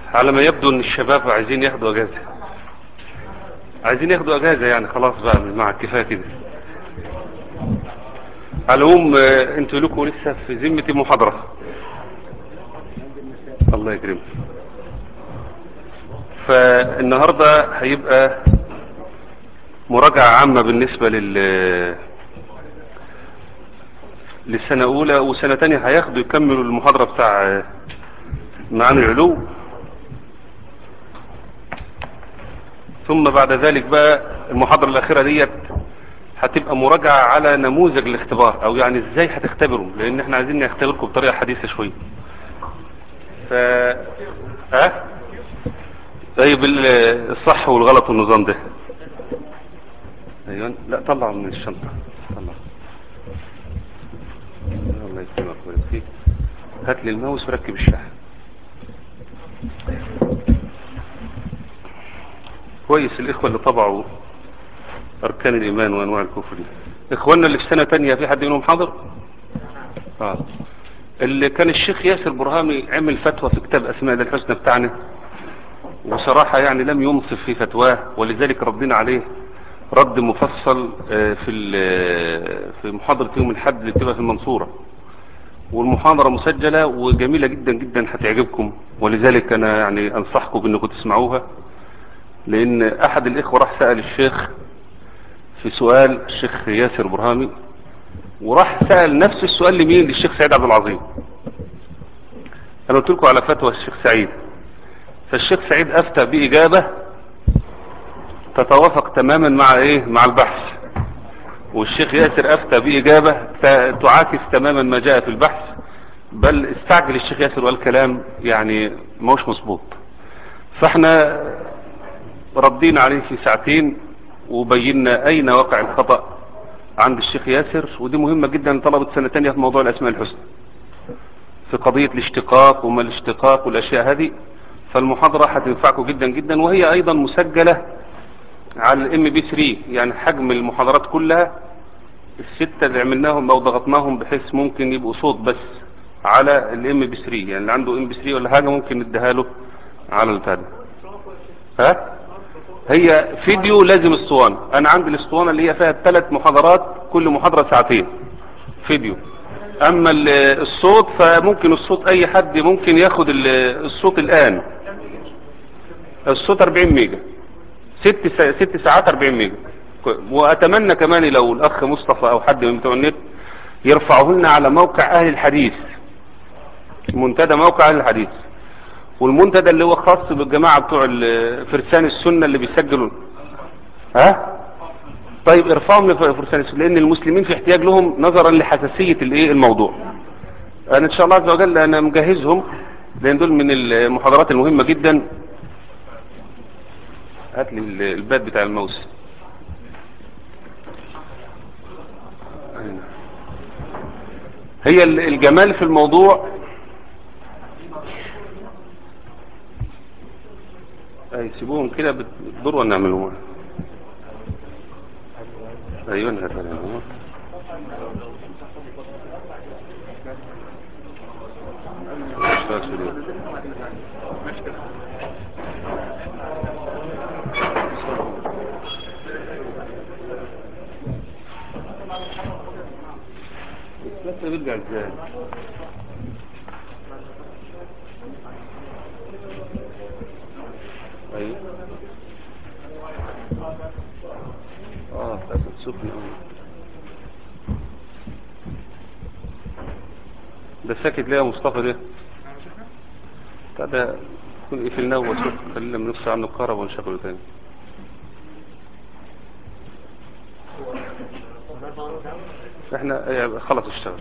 على ما يبدو ان الشباب عايزين ياخدوا اجازة عايزين ياخدوا اجازة يعني خلاص بقى مع الكفاية كده على العموم آه، انتوا لكم لسه في ذمة المحاضرة الله يكرمك فالنهاردة هيبقى مراجعة عامة بالنسبة لل للسنة أولى وسنة تانية هياخدوا يكملوا المحاضرة بتاع آه، معاني العلو ثم بعد ذلك بقى المحاضرة الأخيرة ديت هتبقى مراجعة على نموذج الاختبار أو يعني إزاي هتختبروا لأن احنا عايزين نختبركم بطريقة حديثة شوية ف ها طيب ال- الصح والغلط والنظام ده ايوه لا طلع من الشنطة طلع الله يسلمك ويبارك فيك هات لي الماوس وركب الشاحن كويس الاخوة اللي طبعوا اركان الايمان وانواع الكفر دي اخواننا اللي في سنة تانية في حد منهم حاضر اه اللي كان الشيخ ياسر برهامي عمل فتوى في كتاب اسماء الله الحسنى بتاعنا وصراحة يعني لم ينصف في فتواه ولذلك ردنا عليه رد مفصل آه، في ال- في محاضرة يوم الحد اللي بتبقى في المنصورة والمحاضرة مسجلة وجميلة جدا جدا هتعجبكم ولذلك انا يعني انصحكم بانكم تسمعوها لان احد الاخوة راح سأل الشيخ في سؤال الشيخ ياسر برهامي وراح سأل نفس السؤال لمين للشيخ سعيد عبد العظيم انا قلت لكم على فتوى الشيخ سعيد فالشيخ سعيد افتى باجابة تتوافق تماما مع ايه مع البحث والشيخ ياسر افتى باجابة ت- تعاكس تماما ما جاء في البحث بل استعجل الشيخ ياسر وقال كلام يعني موش مظبوط فاحنا ردينا عليه في ساعتين وبينا اين وقع الخطأ عند الشيخ ياسر ودي مهمة جدا طلبت سنة تانية في موضوع الاسماء الحسنى في قضية الاشتقاق وما الاشتقاق والاشياء هذه فالمحاضرة هتنفعكم جدا جدا وهي ايضا مسجلة على الام بي 3 يعني حجم المحاضرات كلها الستة اللي عملناهم او ضغطناهم بحيث ممكن يبقوا صوت بس على الام بي 3 يعني اللي عنده ام بي 3 ولا حاجة ممكن نديها له على البتاع ده. ها هي فيديو لازم اسطوانة انا عندي الاسطوانة اللي هي فيها ثلاث محاضرات كل محاضرة ساعتين فيديو اما ال- الصوت فممكن الصوت اي حد ممكن ياخد ال- الصوت الان الصوت 40 ميجا ست سا... ست ساعات 40 ميجا كو- واتمنى كمان لو الاخ مصطفى او حد من بتوع النت يرفعه لنا على موقع اهل الحديث منتدى موقع اهل الحديث والمنتدى اللي هو خاص بالجماعة بتوع ال- فرسان السنة اللي بيسجلوا ها طيب ارفعهم لفرسان السنة لان المسلمين في احتياج لهم نظرا لحساسية الايه الموضوع انا ان شاء الله عز وجل انا مجهزهم لان دول من المحاضرات المهمة جدا هات لي ال- الباد بتاع الماوس هي ال- الجمال في الموضوع اي سيبوهم كده بتضروا نعملهم ايوه هات لي الماوس. مش فاكر اليوم. بس بيرجع ازاي ايوه اه بتاعت سخن قوي ده ساكت ليه يا مصطفى ده بتاع ده يكون قفلناه وشوف خلينا بنفصل عنه الكهرباء ونشغله تاني احنا يعني خلاص اشتغل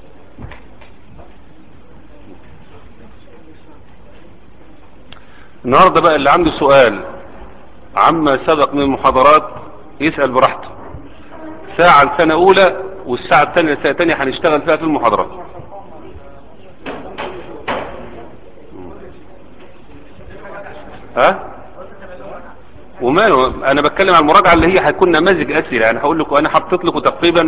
النهاردة بقى اللي عنده سؤال عما سبق من المحاضرات يسأل براحته ساعة السنة أولى والساعة الثانية الساعة الثانية هنشتغل فيها في المحاضرات ها وماله انا بتكلم عن المراجعة اللي هي هتكون نماذج اسئلة يعني هقول لكم انا حطيت لكم تقريبا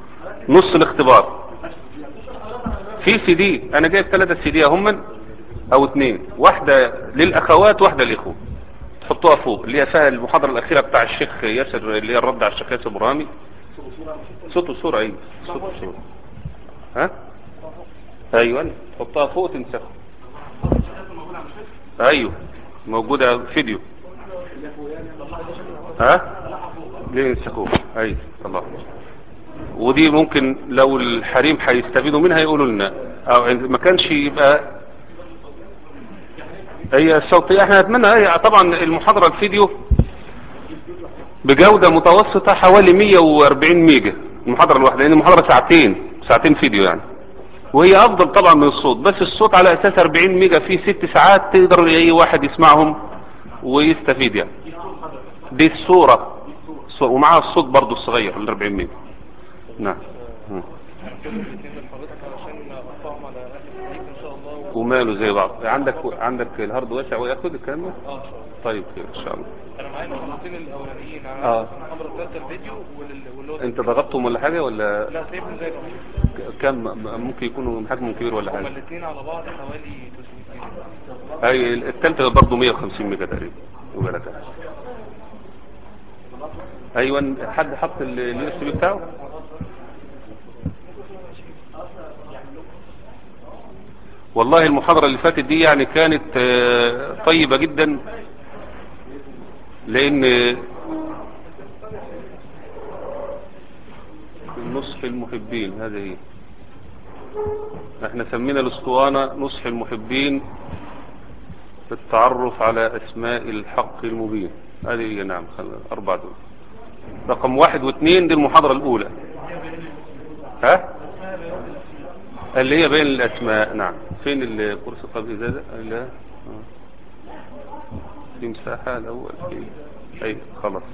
نص الاختبار في سي دي انا جايب ثلاثة سي دي هم او اتنين واحدة للاخوات واحدة للاخوة تحطوها فوق اللي هي فيها المحاضرة الاخيرة بتاع الشيخ ياسر اللي هي الرد على الشيخ ياسر برامي صوت وصورة ايوه صوت وصورة ها ايوه تحطها فوق تنسخها ايوه موجودة فيديو ها ليه ينسخوه ايوه الله ودي ممكن لو الحريم هيستفيدوا منها يقولوا لنا او ما كانش يبقى هي الصوتية احنا نتمنى هي طبعا المحاضرة الفيديو بجودة متوسطة حوالي 140 ميجا المحاضرة الواحدة لان المحاضرة ساعتين ساعتين فيديو يعني وهي افضل طبعا من الصوت بس الصوت على اساس 40 ميجا فيه ست ساعات تقدر اي واحد يسمعهم ويستفيد يعني دي الصورة ومعها الصوت برضو الصغير ال 40 ميجا نعم مم. وماله زي بعض عندك عندك الهارد واسع وياخد الكلام ده اه طيب خير ان شاء الله انا معايا المحاضرتين الاولانيين آه. على المحاضره الثالثه الفيديو وال- واللي هو انت ضغطتهم ولا حاجة ولا لا سايبهم زي ما هم. كم ممكن يكونوا حجمهم كبير ولا هما حاجة الاثنين على بعض حوالي 300 جنيه اي الثالثة برضه 150 ميجا تقريبا يبقى لك ايوه حد حط اليو اس بي بتاعه والله المحاضرة اللي فاتت دي يعني كانت آه، طيبة جدا لان نصح المحبين هذه هي احنا سمينا الاسطوانة نصح المحبين في التعرف على اسماء الحق المبين هذه هي نعم خل- اربع دول رقم واحد واثنين دي المحاضرة الاولى ها اللي هي بين الاسماء نعم فين الكورس قبل ازازة لا آه. في مساحة الاول في اي خلاص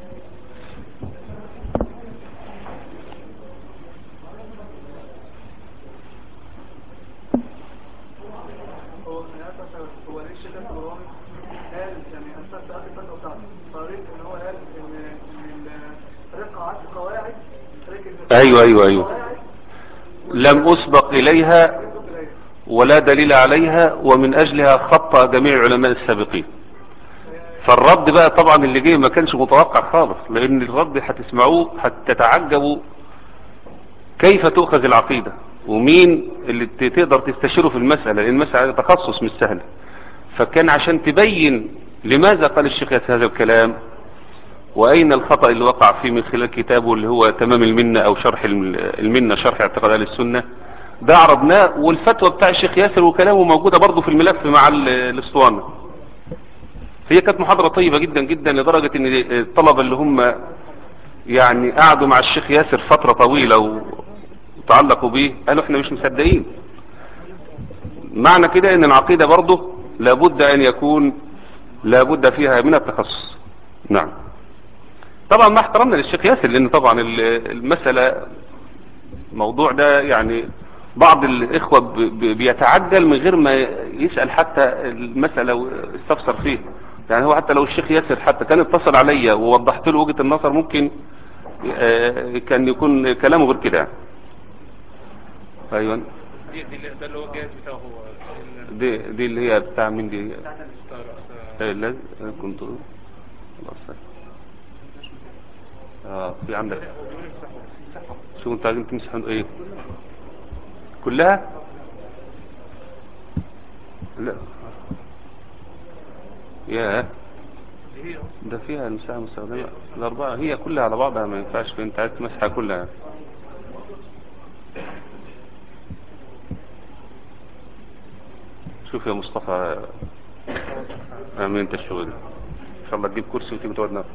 هو هو ليش ده البرامج قال يعني انت سالت فتره بتاعته فقريت ان هو قال ان ان الرقه عشر قواعد ركز ايوه ايوه ايوه لم اسبق اليها ولا دليل عليها ومن اجلها خطأ جميع العلماء السابقين فالرد بقى طبعا اللي جه ما كانش متوقع خالص لان الرد هتسمعوه هتتعجبوا كيف تؤخذ العقيدة ومين اللي ت- تقدر تستشيره في المسألة لان المسألة تخصص مش سهل فكان عشان تبين لماذا قال الشيخ ياسر هذا الكلام واين الخطأ اللي وقع فيه من خلال كتابه اللي هو تمام المنة او شرح الم- المنة شرح اعتقاد اهل السنة ده عرضناه والفتوى بتاع الشيخ ياسر وكلامه موجودة برضه في الملف مع ال- الاسطوانة هي كانت محاضرة طيبة جدا جدا لدرجة ان الطلبة اللي هم يعني قعدوا مع الشيخ ياسر فترة طويلة وتعلقوا بيه قالوا احنا مش مصدقين معنى كده ان العقيدة برضه لابد ان يكون لابد فيها من التخصص نعم طبعا ما احترمنا للشيخ ياسر لان طبعا ال- المسألة الموضوع ده يعني بعض الاخوة ب- ب- بيتعجل من غير ما يسأل حتى المسألة ويستفسر فيه يعني هو حتى لو الشيخ ياسر حتى كان اتصل عليا ووضحت له وجهة النظر ممكن آه، كان يكون كلامه غير كده ايوه دي دي اللي- ده اللي هو الجهاز بتاعه هو ال- دي دي اللي هي بتاع مين دي ستار- آه، لا كنت خلاص اه في عندك شو انت عايزين تمسحوا ايه كلها لا يا دي هي ده فيها المساحة المستخدمة الأربعة هي كلها على بعضها ما ينفعش انت عايز تمسحها كلها شوف يا مصطفى امين انت الشغل ده. ان شاء الله تجيب كرسي وتيجي تقعد نفسك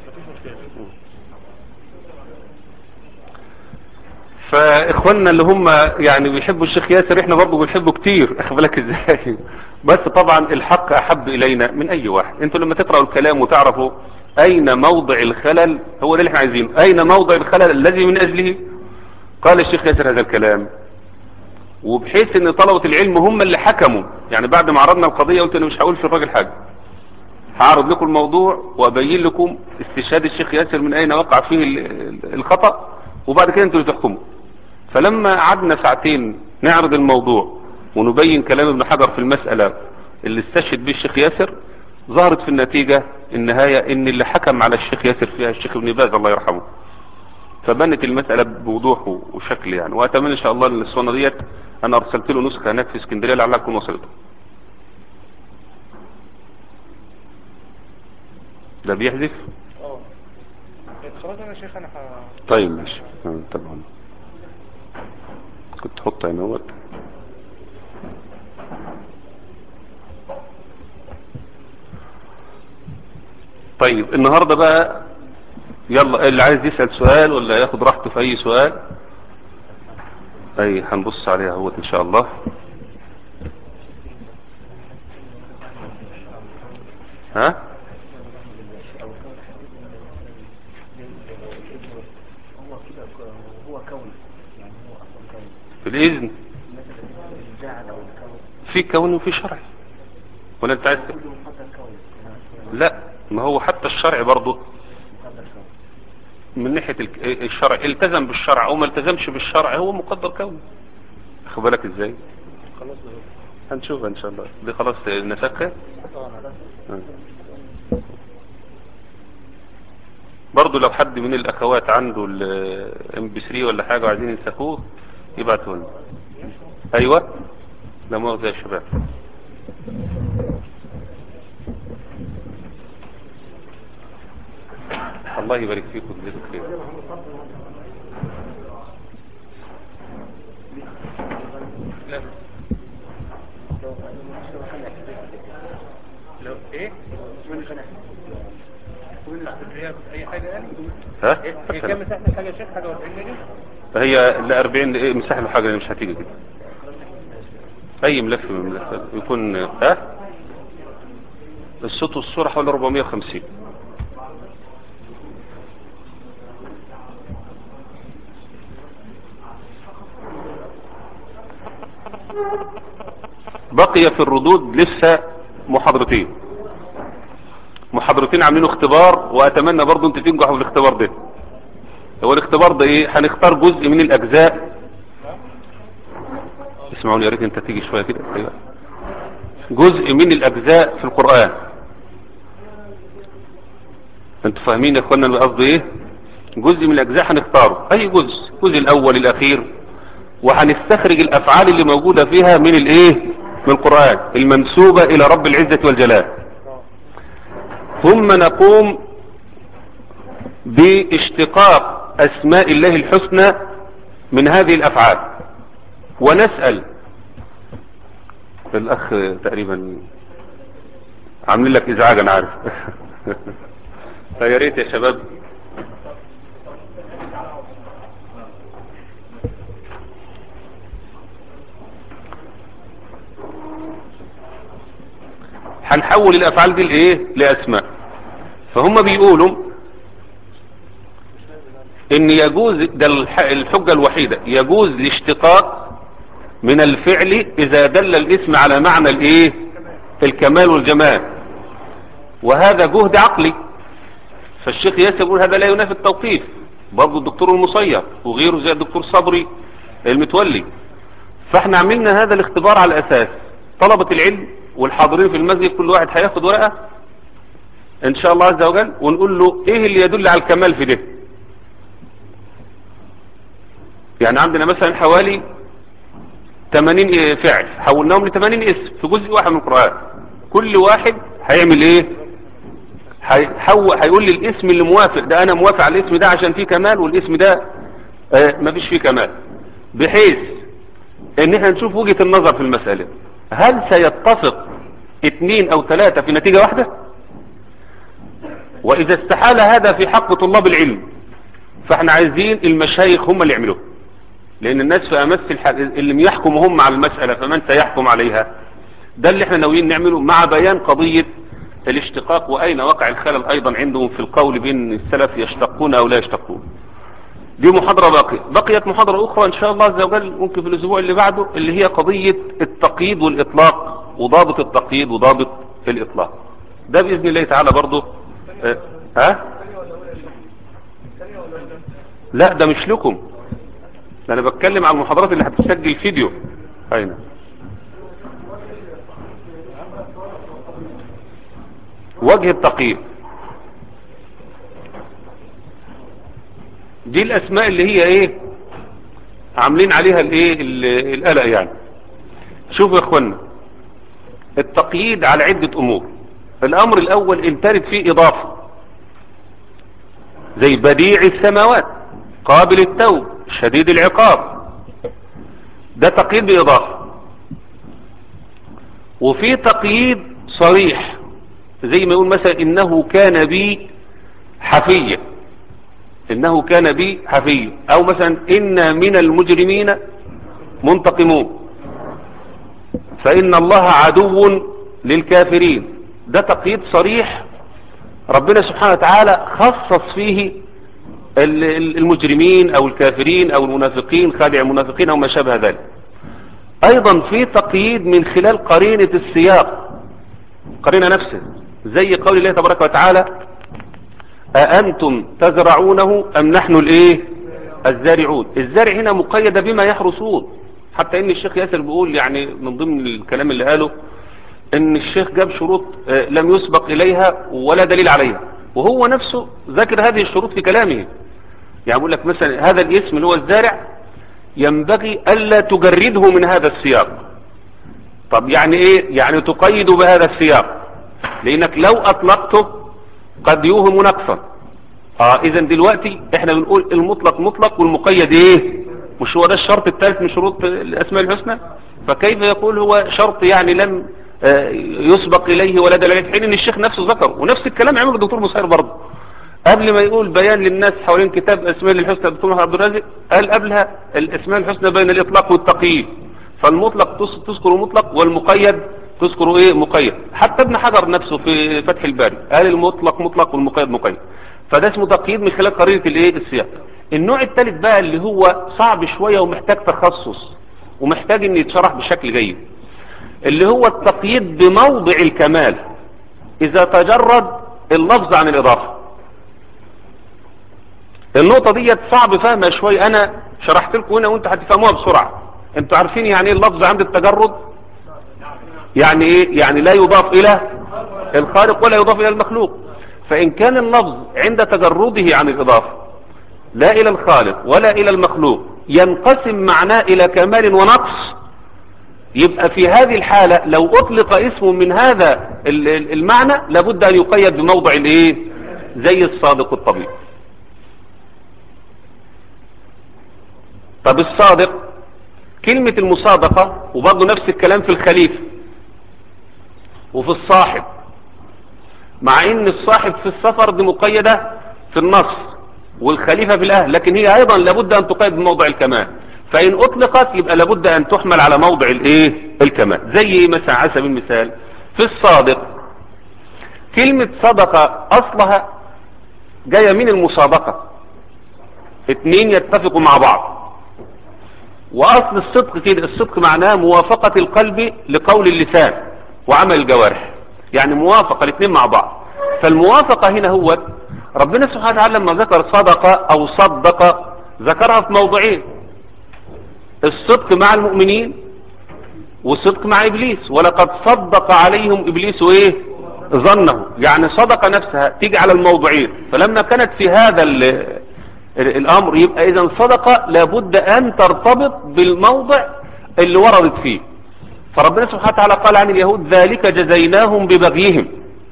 فاخواننا اللي هم يعني بيحبوا الشيخ ياسر احنا برضه بنحبه كتير اخد بالك ازاي بس طبعا الحق احب الينا من اي واحد انتوا لما تقرأوا الكلام وتعرفوا اين موضع الخلل هو ده اللي احنا عايزينه اين موضع الخلل الذي من اجله قال الشيخ ياسر هذا الكلام وبحيث ان طلبة العلم هم اللي حكموا يعني بعد ما عرضنا القضية قلت انا مش هقول في الراجل حاجة هعرض لكم الموضوع وابين لكم استشهاد الشيخ ياسر من اين وقع فيه ال- ال- الخطأ وبعد كده انتوا اللي تحكموا فلما قعدنا ساعتين نعرض الموضوع ونبين كلام ابن حجر في المسألة اللي استشهد به الشيخ ياسر ظهرت في النتيجة النهاية ان اللي حكم على الشيخ ياسر فيها الشيخ ابن باز الله يرحمه فبنت المسألة بوضوح وشكل يعني واتمنى ان شاء الله ان الاسوانة ديت انا ارسلت له نسخة هناك في اسكندرية لعلها تكون وصلته ده بيحذف اه خلاص انا يا شيخ انا ه- طيب ماشي آه، طبعا كنت تحط هنا اهوت طيب النهارده بقى يلا اللي عايز يسأل سؤال ولا ياخد راحته في اي سؤال اي هنبص عليها اهوت ان شاء الله ها هو كده هو كون يعني هو اصلا كون في الاذن مثلا الجعل او الكون في كون وفي شرع ولا انت عايز كله مقدر كون يعني لا ما هو حتى الشرع برضه مقدر كون من ناحية ال- الشرع التزم بالشرع او ما التزمش بالشرع هو مقدر كوني اخد بالك ازاي خلاص ده هنشوف ان شاء الله دي خلاص نسخة آه. برضو لو حد من الاخوات عنده الام بي 3 ولا حاجة وعايزين ينسخوه يبعتوا لنا ايوه لا مؤاخذة يا شباب الله يبارك فيكم ويجزيكم خير لا لو ايه هي اي حاجه يعني ها إيه؟ هي كام مساحه الحاجه يا شيخ حاجه 40 مليون هي ال 40 إيه مساحة له حاجة مش هتيجي كده اي ملف من الملفات يكون ها الصوت والصورة حوالي 450 بقي في الردود لسه محاضرتين محاضرتين عاملين اختبار واتمنى برضو انت تنجحوا في الاختبار ده هو الاختبار ده ايه هنختار جزء من الاجزاء اسمعوني يا ريت انت تيجي شويه كده ايوه جزء من الاجزاء في القران انتوا فاهمين يا اخوانا القصد ايه جزء من الاجزاء هنختاره اي جزء الجزء الاول الاخير وهنستخرج الافعال اللي موجوده فيها من الايه من القران المنسوبه الى رب العزه والجلال ثم نقوم باشتقاق اسماء الله الحسنى من هذه الافعال ونسأل الاخ تقريبا عاملين لك ازعاج انا عارف فيا ريت يا شباب هنحول الافعال دي لايه لاسماء فهم بيقولوا ان يجوز ده الح- الحجة الوحيدة يجوز الاشتقاق من الفعل اذا دل الاسم على معنى الايه الكمال والجمال وهذا جهد عقلي فالشيخ ياسر يقول هذا لا ينافي التوقيف برضه الدكتور المصير وغيره زي الدكتور صبري المتولي فاحنا عملنا هذا الاختبار على اساس طلبة العلم والحاضرين في المسجد كل واحد هياخد ورقة ان شاء الله عز وجل ونقول له ايه اللي يدل على الكمال في ده يعني عندنا مثلا حوالي 80 إيه فعل حولناهم ل 80 اسم في جزء واحد من القرآن كل واحد هيعمل ايه هيحو هيقول لي الاسم اللي موافق ده انا موافق على الاسم ده عشان فيه كمال والاسم ده آه مفيش فيه كمال بحيث ان احنا نشوف وجهة النظر في المسألة هل سيتفق اثنين او ثلاثة في نتيجة واحدة واذا استحال هذا في حق طلاب العلم فاحنا عايزين المشايخ هم اللي يعملوه لان الناس في امس الح... اللي يحكموا هم على المسألة فمن سيحكم عليها ده اللي احنا ناويين نعمله مع بيان قضية الاشتقاق واين وقع الخلل ايضا عندهم في القول بين السلف يشتقون او لا يشتقون دي محاضرة باقية بقيت محاضرة اخرى ان شاء الله عز وجل ممكن في الاسبوع اللي بعده اللي هي قضية التقييد والاطلاق وضابط التقييد وضابط الاطلاق ده باذن الله تعالى برضه اه ها لا ده مش لكم ده انا بتكلم عن المحاضرات اللي هتسجل فيديو اين وجه التقييد دي الاسماء اللي هي ايه عاملين عليها الايه ال- القلق يعني شوفوا يا اخوانا التقييد على عدة امور الامر الاول ان ترد فيه اضافة زي بديع السماوات قابل التوب شديد العقاب ده تقييد باضافة وفي تقييد صريح زي ما يقول مثلا انه كان بي حفيا انه كان بي حفيا او مثلا ان من المجرمين منتقمون فان الله عدو للكافرين ده تقييد صريح ربنا سبحانه وتعالى خصص فيه ال- ال- المجرمين او الكافرين او المنافقين خادع المنافقين او ما شابه ذلك ايضا في تقييد من خلال قرينة السياق قرينة نفسه زي قول الله تبارك وتعالى أأنتم تزرعونه أم نحن الإيه الزارعون الزارع هنا مقيد بما يحرسون حتى إن الشيخ ياسر بيقول يعني من ضمن الكلام اللي قاله إن الشيخ جاب شروط آه، لم يسبق إليها ولا دليل عليها وهو نفسه ذكر هذه الشروط في كلامه يعني بيقول لك مثلا هذا الاسم اللي هو الزارع ينبغي ألا تجرده من هذا السياق طب يعني ايه يعني تقيد بهذا السياق لانك لو اطلقته قد يوهم نقصا اه اذا دلوقتي احنا بنقول المطلق مطلق والمقيد ايه مش هو ده الشرط الثالث من شروط الاسماء الحسنى فكيف يقول هو شرط يعني لم آه، يسبق اليه ولا دليل عليه؟ حين ان الشيخ نفسه ذكر ونفس الكلام عمله الدكتور مسير برضه قبل ما يقول بيان للناس حوالين كتاب اسماء الحسنى الدكتور محمد عبد الرازق قال قبلها الاسماء الحسنى بين الاطلاق والتقييد فالمطلق تس- تذكر مطلق والمقيد تذكر ايه مقيد حتى ابن حجر نفسه في فتح الباري قال المطلق مطلق والمقيد مقيد فده اسمه تقييد من خلال قرينه الايه السياق النوع الثالث بقى اللي هو صعب شويه ومحتاج تخصص ومحتاج ان يتشرح بشكل جيد اللي هو التقييد بموضع الكمال اذا تجرد اللفظ عن الاضافه النقطة ديت صعب فهمها شوية انا شرحت لكم هنا وانتوا هتفهموها بسرعة انتوا عارفين يعني ايه اللفظ عند التجرد يعني ايه يعني لا يضاف الى الخالق ولا يضاف الى المخلوق فان كان اللفظ عند تجرده عن الاضافة لا الى الخالق ولا الى المخلوق ينقسم معناه الى كمال ونقص يبقى في هذه الحالة لو اطلق اسم من هذا ال- ال- المعنى لابد ان يقيد بموضع الايه زي الصادق الطبيب طب الصادق كلمة المصادقة وبرضه نفس الكلام في الخليفة وفي الصاحب مع ان الصاحب في السفر دي مقيدة في النص والخليفة في الاهل لكن هي ايضا لابد ان تقيد بموضع الكمال فان اطلقت يبقى لابد ان تحمل على موضع الايه الكمال زي ايه مثلا على سبيل المثال في الصادق كلمة صدقة اصلها جاية من المصادقة اتنين يتفقوا مع بعض واصل الصدق كده الصدق معناه موافقة القلب لقول اللسان وعمل الجوارح يعني موافقة الاثنين مع بعض فالموافقة هنا هو ربنا سبحانه وتعالى لما ذكر صدقة او صدق ذكرها في موضعين الصدق مع المؤمنين والصدق مع ابليس ولقد صدق عليهم ابليس ايه ظنه يعني صدق نفسها تيجي على الموضعين فلما كانت في هذا ال ال- الامر يبقى اذا صدقة لابد ان ترتبط بالموضع اللي وردت فيه فربنا سبحانه وتعالى قال عن اليهود ذلك جزيناهم ببغيهم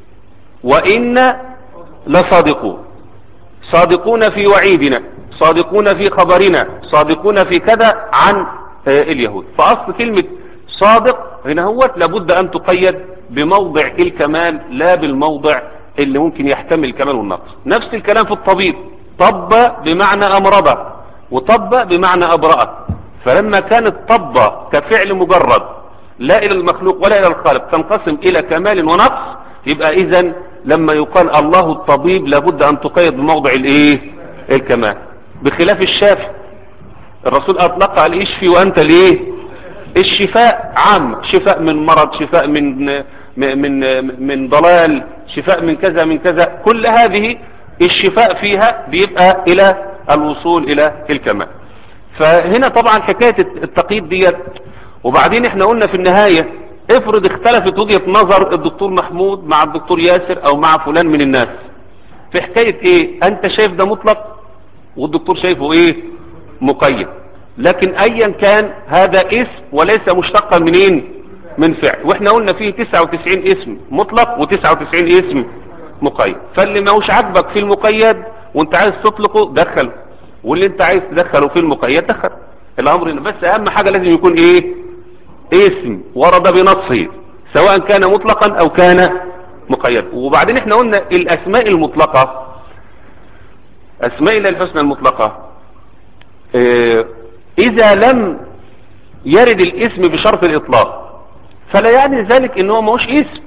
وإن لصادقون صادقون في وعيدنا صادقون في خبرنا صادقون في كذا عن آه، اليهود فأصل كلمة صادق هنا هو لابد أن تقيد بموضع الكمال لا بالموضع اللي ممكن يحتمل الكمال والنقص نفس الكلام في الطبيب طب بمعنى أمرض وطب بمعنى أبرأ فلما كانت طب كفعل مجرد لا إلى المخلوق ولا إلى الخالق تنقسم إلى كمال ونقص يبقى إذا لما يقال الله الطبيب لابد أن تقيد بموضع الإيه الكمال بخلاف الشافي الرسول أطلق على الإشفي وأنت ليه الشفاء عام شفاء من مرض شفاء من من من, من ضلال شفاء من كذا من كذا كل هذه الشفاء فيها بيبقى إلى الوصول إلى الكمال فهنا طبعا حكاية التقييد ديت وبعدين احنا قلنا في النهاية افرض اختلفت وجهة نظر الدكتور محمود مع الدكتور ياسر او مع فلان من الناس في حكاية ايه انت شايف ده مطلق والدكتور شايفه ايه مقيد لكن ايا كان هذا اسم وليس مشتقا منين من فعل واحنا قلنا فيه 99 اسم مطلق و99 اسم مقيد فاللي ما هوش عاجبك في المقيد وانت عايز تطلقه دخله واللي انت عايز تدخله في المقيد دخل الامر هنا. بس اهم حاجة لازم يكون ايه اسم ورد بنصه سواء كان مطلقا او كان مقيد وبعدين احنا قلنا الاسماء المطلقة اسماء الله الحسنى المطلقة اه اذا لم يرد الاسم بشرط الاطلاق فلا يعني ذلك ان هو ماهوش اسم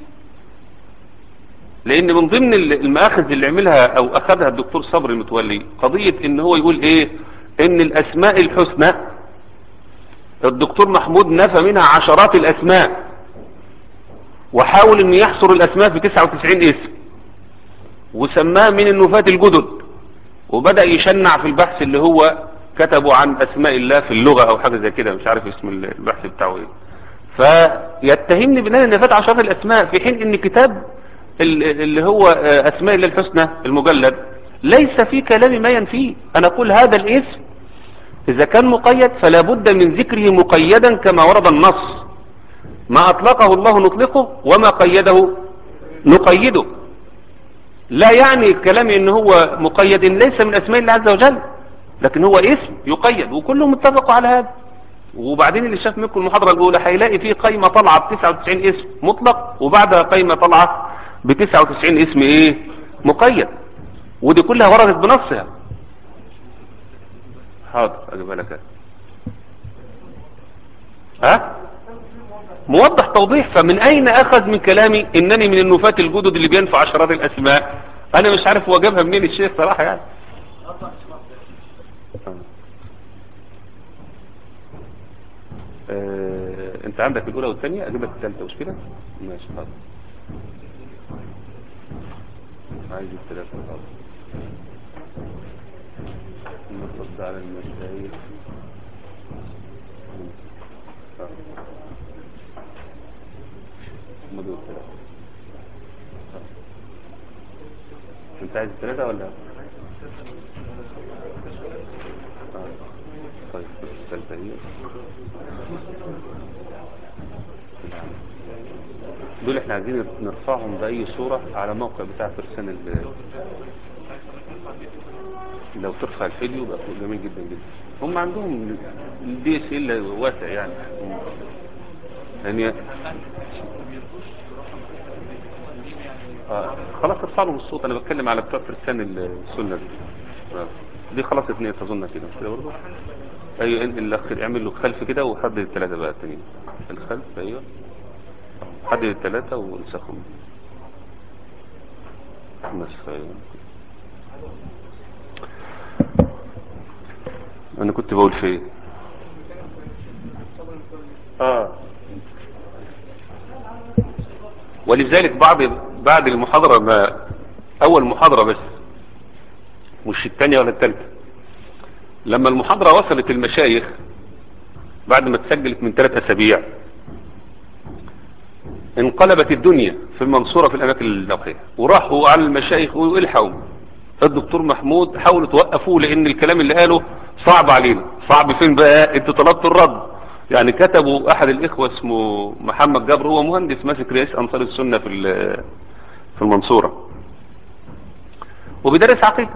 لان من ضمن المآخذ اللي عملها او اخذها الدكتور صبري المتولي قضية ان هو يقول ايه ان الاسماء الحسنى الدكتور محمود نفى منها عشرات الاسماء وحاول ان يحصر الاسماء في 99 اسم وسماه من النفاة الجدد وبدأ يشنع في البحث اللي هو كتبه عن اسماء الله في اللغة او حاجة زي كده مش عارف اسم البحث بتاعه ايه فيتهمني بان انا نفات عشرات الاسماء في حين ان كتاب اللي هو اسماء الله الحسنى المجلد ليس في كلام ما ينفيه انا اقول هذا الاسم اذا كان مقيد فلا بد من ذكره مقيدا كما ورد النص ما اطلقه الله نطلقه وما قيده نقيده لا يعني كلامي ان هو مقيد ليس من اسماء الله عز وجل لكن هو اسم يقيد وكلهم اتفقوا على هذا وبعدين اللي شاف منكم المحاضرة الاولى هيلاقي فيه قايمة طالعة ب 99 اسم مطلق وبعدها قايمة طالعة ب 99 اسم ايه مقيد ودي كلها وردت بنصها حاضر اجيبها لك ها موضح توضيح فمن اين اخذ من كلامي انني من النفاة الجدد اللي بينفع عشرات الاسماء انا مش عارف هو جابها منين الشيخ صراحة يعني آه، انت عندك الاولى والثانية اجيب لك الثالثة مش كده ماشي حاضر عايز الثلاثة حاضر نصد على المشايخ هم دول الثلاثة انت عايز الثلاثة ولا آه. طيب الثالثة هي دول احنا عايزين نرفعهم بأي صورة على موقع بتاع فرسان ال لو ترفع الفيديو بقى جميل جدا جدا هم عندهم الدي اس ال واسع يعني يعني آه خلاص ارفع لهم الصوت انا بتكلم على بتوع فرسان السنة دي آه. دي خلاص اثنين تظن كده مش كده برضه ايوه الاخر اعمل له خلف كده وحدد الثلاثه بقى التانيين الخلف ايوه حدد الثلاثه وانسخهم نسخ ايوه انا كنت بقول في ايه اه ولذلك بعد بعد المحاضرة ما اول محاضرة بس مش الثانية ولا الثالثة لما المحاضرة وصلت المشايخ بعد ما اتسجلت من ثلاث اسابيع انقلبت الدنيا في المنصورة في الاماكن اللوحية وراحوا على المشايخ والحقوا الدكتور محمود حاولوا توقفوه لان الكلام اللي قاله صعب علينا صعب فين بقى انتوا طلبتوا الرد يعني كتبوا احد الاخوة اسمه محمد جبر هو مهندس ماسك رئيس انصار السنة في في المنصورة وبيدرس عقيدة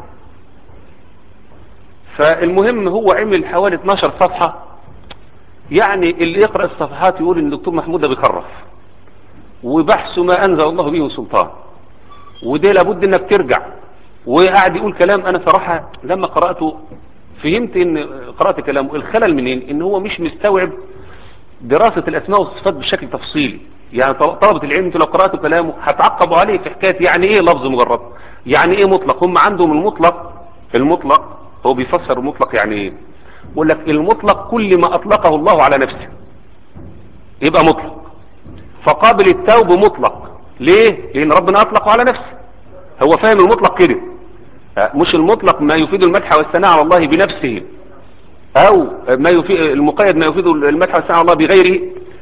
فالمهم هو عمل حوالي 12 صفحة يعني اللي يقرأ الصفحات يقول ان الدكتور محمود ده بيخرف وبحث ما انزل الله به سلطان وده لابد انك ترجع وقاعد يقول كلام انا صراحة لما قرأته فهمت ان قرأت كلامه الخلل منين ان هو مش مستوعب دراسة الاسماء والصفات بشكل تفصيلي يعني طلبة العلم انتوا لو قرأتوا كلامه هتعقبوا عليه في حكاية يعني ايه لفظ مجرد يعني ايه مطلق هم عندهم المطلق المطلق هو بيفسر المطلق يعني ايه يقول لك المطلق كل ما اطلقه الله على نفسه يبقى مطلق فقابل التوب مطلق ليه لان ربنا اطلقه على نفسه هو فاهم المطلق كده مش المطلق ما يفيد المدح والثناء على الله بنفسه او ما يفيد المقيد ما يفيد المدح والثناء على الله بغيره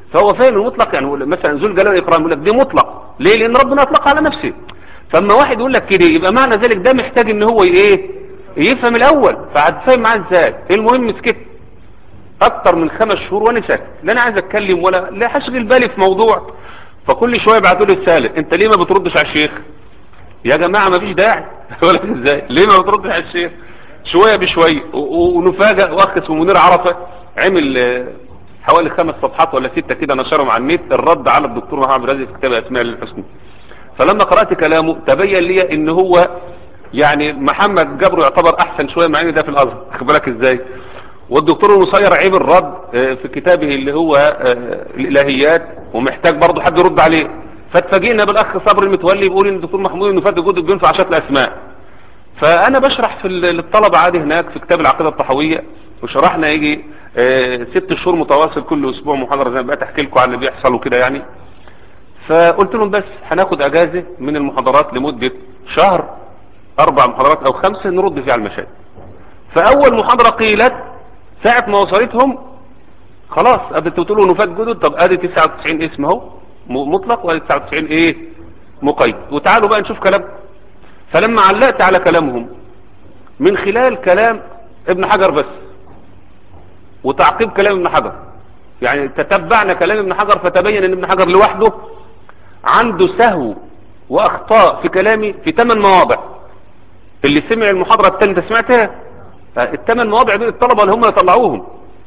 فهو فاهم المطلق يعني مثلا ذو الجلال والإكرام يقول لك دي مطلق ليه لأن ربنا أطلق على نفسه فاما واحد يقول لك كده يبقى معنى ذلك ده محتاج ان هو ايه يفهم الاول فهتفهم معاه ازاي المهم سكت اكتر من خمس شهور وانا ساكت لا انا عايز اتكلم ولا لا هشغل بالي في موضوع فكل شويه يبعتوا لي رساله انت ليه ما بتردش على الشيخ يا جماعه ما فيش داعي ولا ازاي ليه ما بتردش على الشيخ شويه بشويه و- و- ونفاجئ واخ اسمه منير عرفه عمل آه، حوالي خمس صفحات ولا سته كده نشرهم على النت الرد على الدكتور محمد عبد العزيز في كتاب اسماء الحسنى فلما قرأت كلامه تبين لي ان هو يعني محمد جبره يعتبر احسن شوية مع ان ده في الازهر خد بالك ازاي والدكتور المصير عيب الرد آه، في كتابه اللي هو آه، الالهيات ومحتاج برضه حد يرد عليه فاتفاجئنا بالاخ صبري المتولي بيقول ان الدكتور محمود انه فات جهد بينفع عشرة الاسماء فانا بشرح في ال- للطلبة عادي هناك في كتاب العقيدة الطحوية وشرحنا يجي آه، ست شهور متواصل كل اسبوع محاضرة زي ما بقيت احكي لكم عن اللي بيحصل وكده يعني فقلت لهم بس هناخد اجازة من المحاضرات لمدة شهر اربع محاضرات او خمسة نرد فيها على المشاكل فاول محاضرة قيلت ساعة ما وصلتهم خلاص قبل تقول له نفات جدد طب ادي 99 اسم اهو م- مطلق وادي 99 ايه مقيد وتعالوا بقى نشوف كلام فلما علقت على كلامهم من خلال كلام ابن حجر بس وتعقيب كلام ابن حجر يعني تتبعنا كلام ابن حجر فتبين ان ابن حجر لوحده عنده سهو واخطاء في كلامي في ثمان مواضع اللي سمع المحاضرة التانية انت سمعتها الثمان مواضع دول الطلبة اللي هم يطلعوهم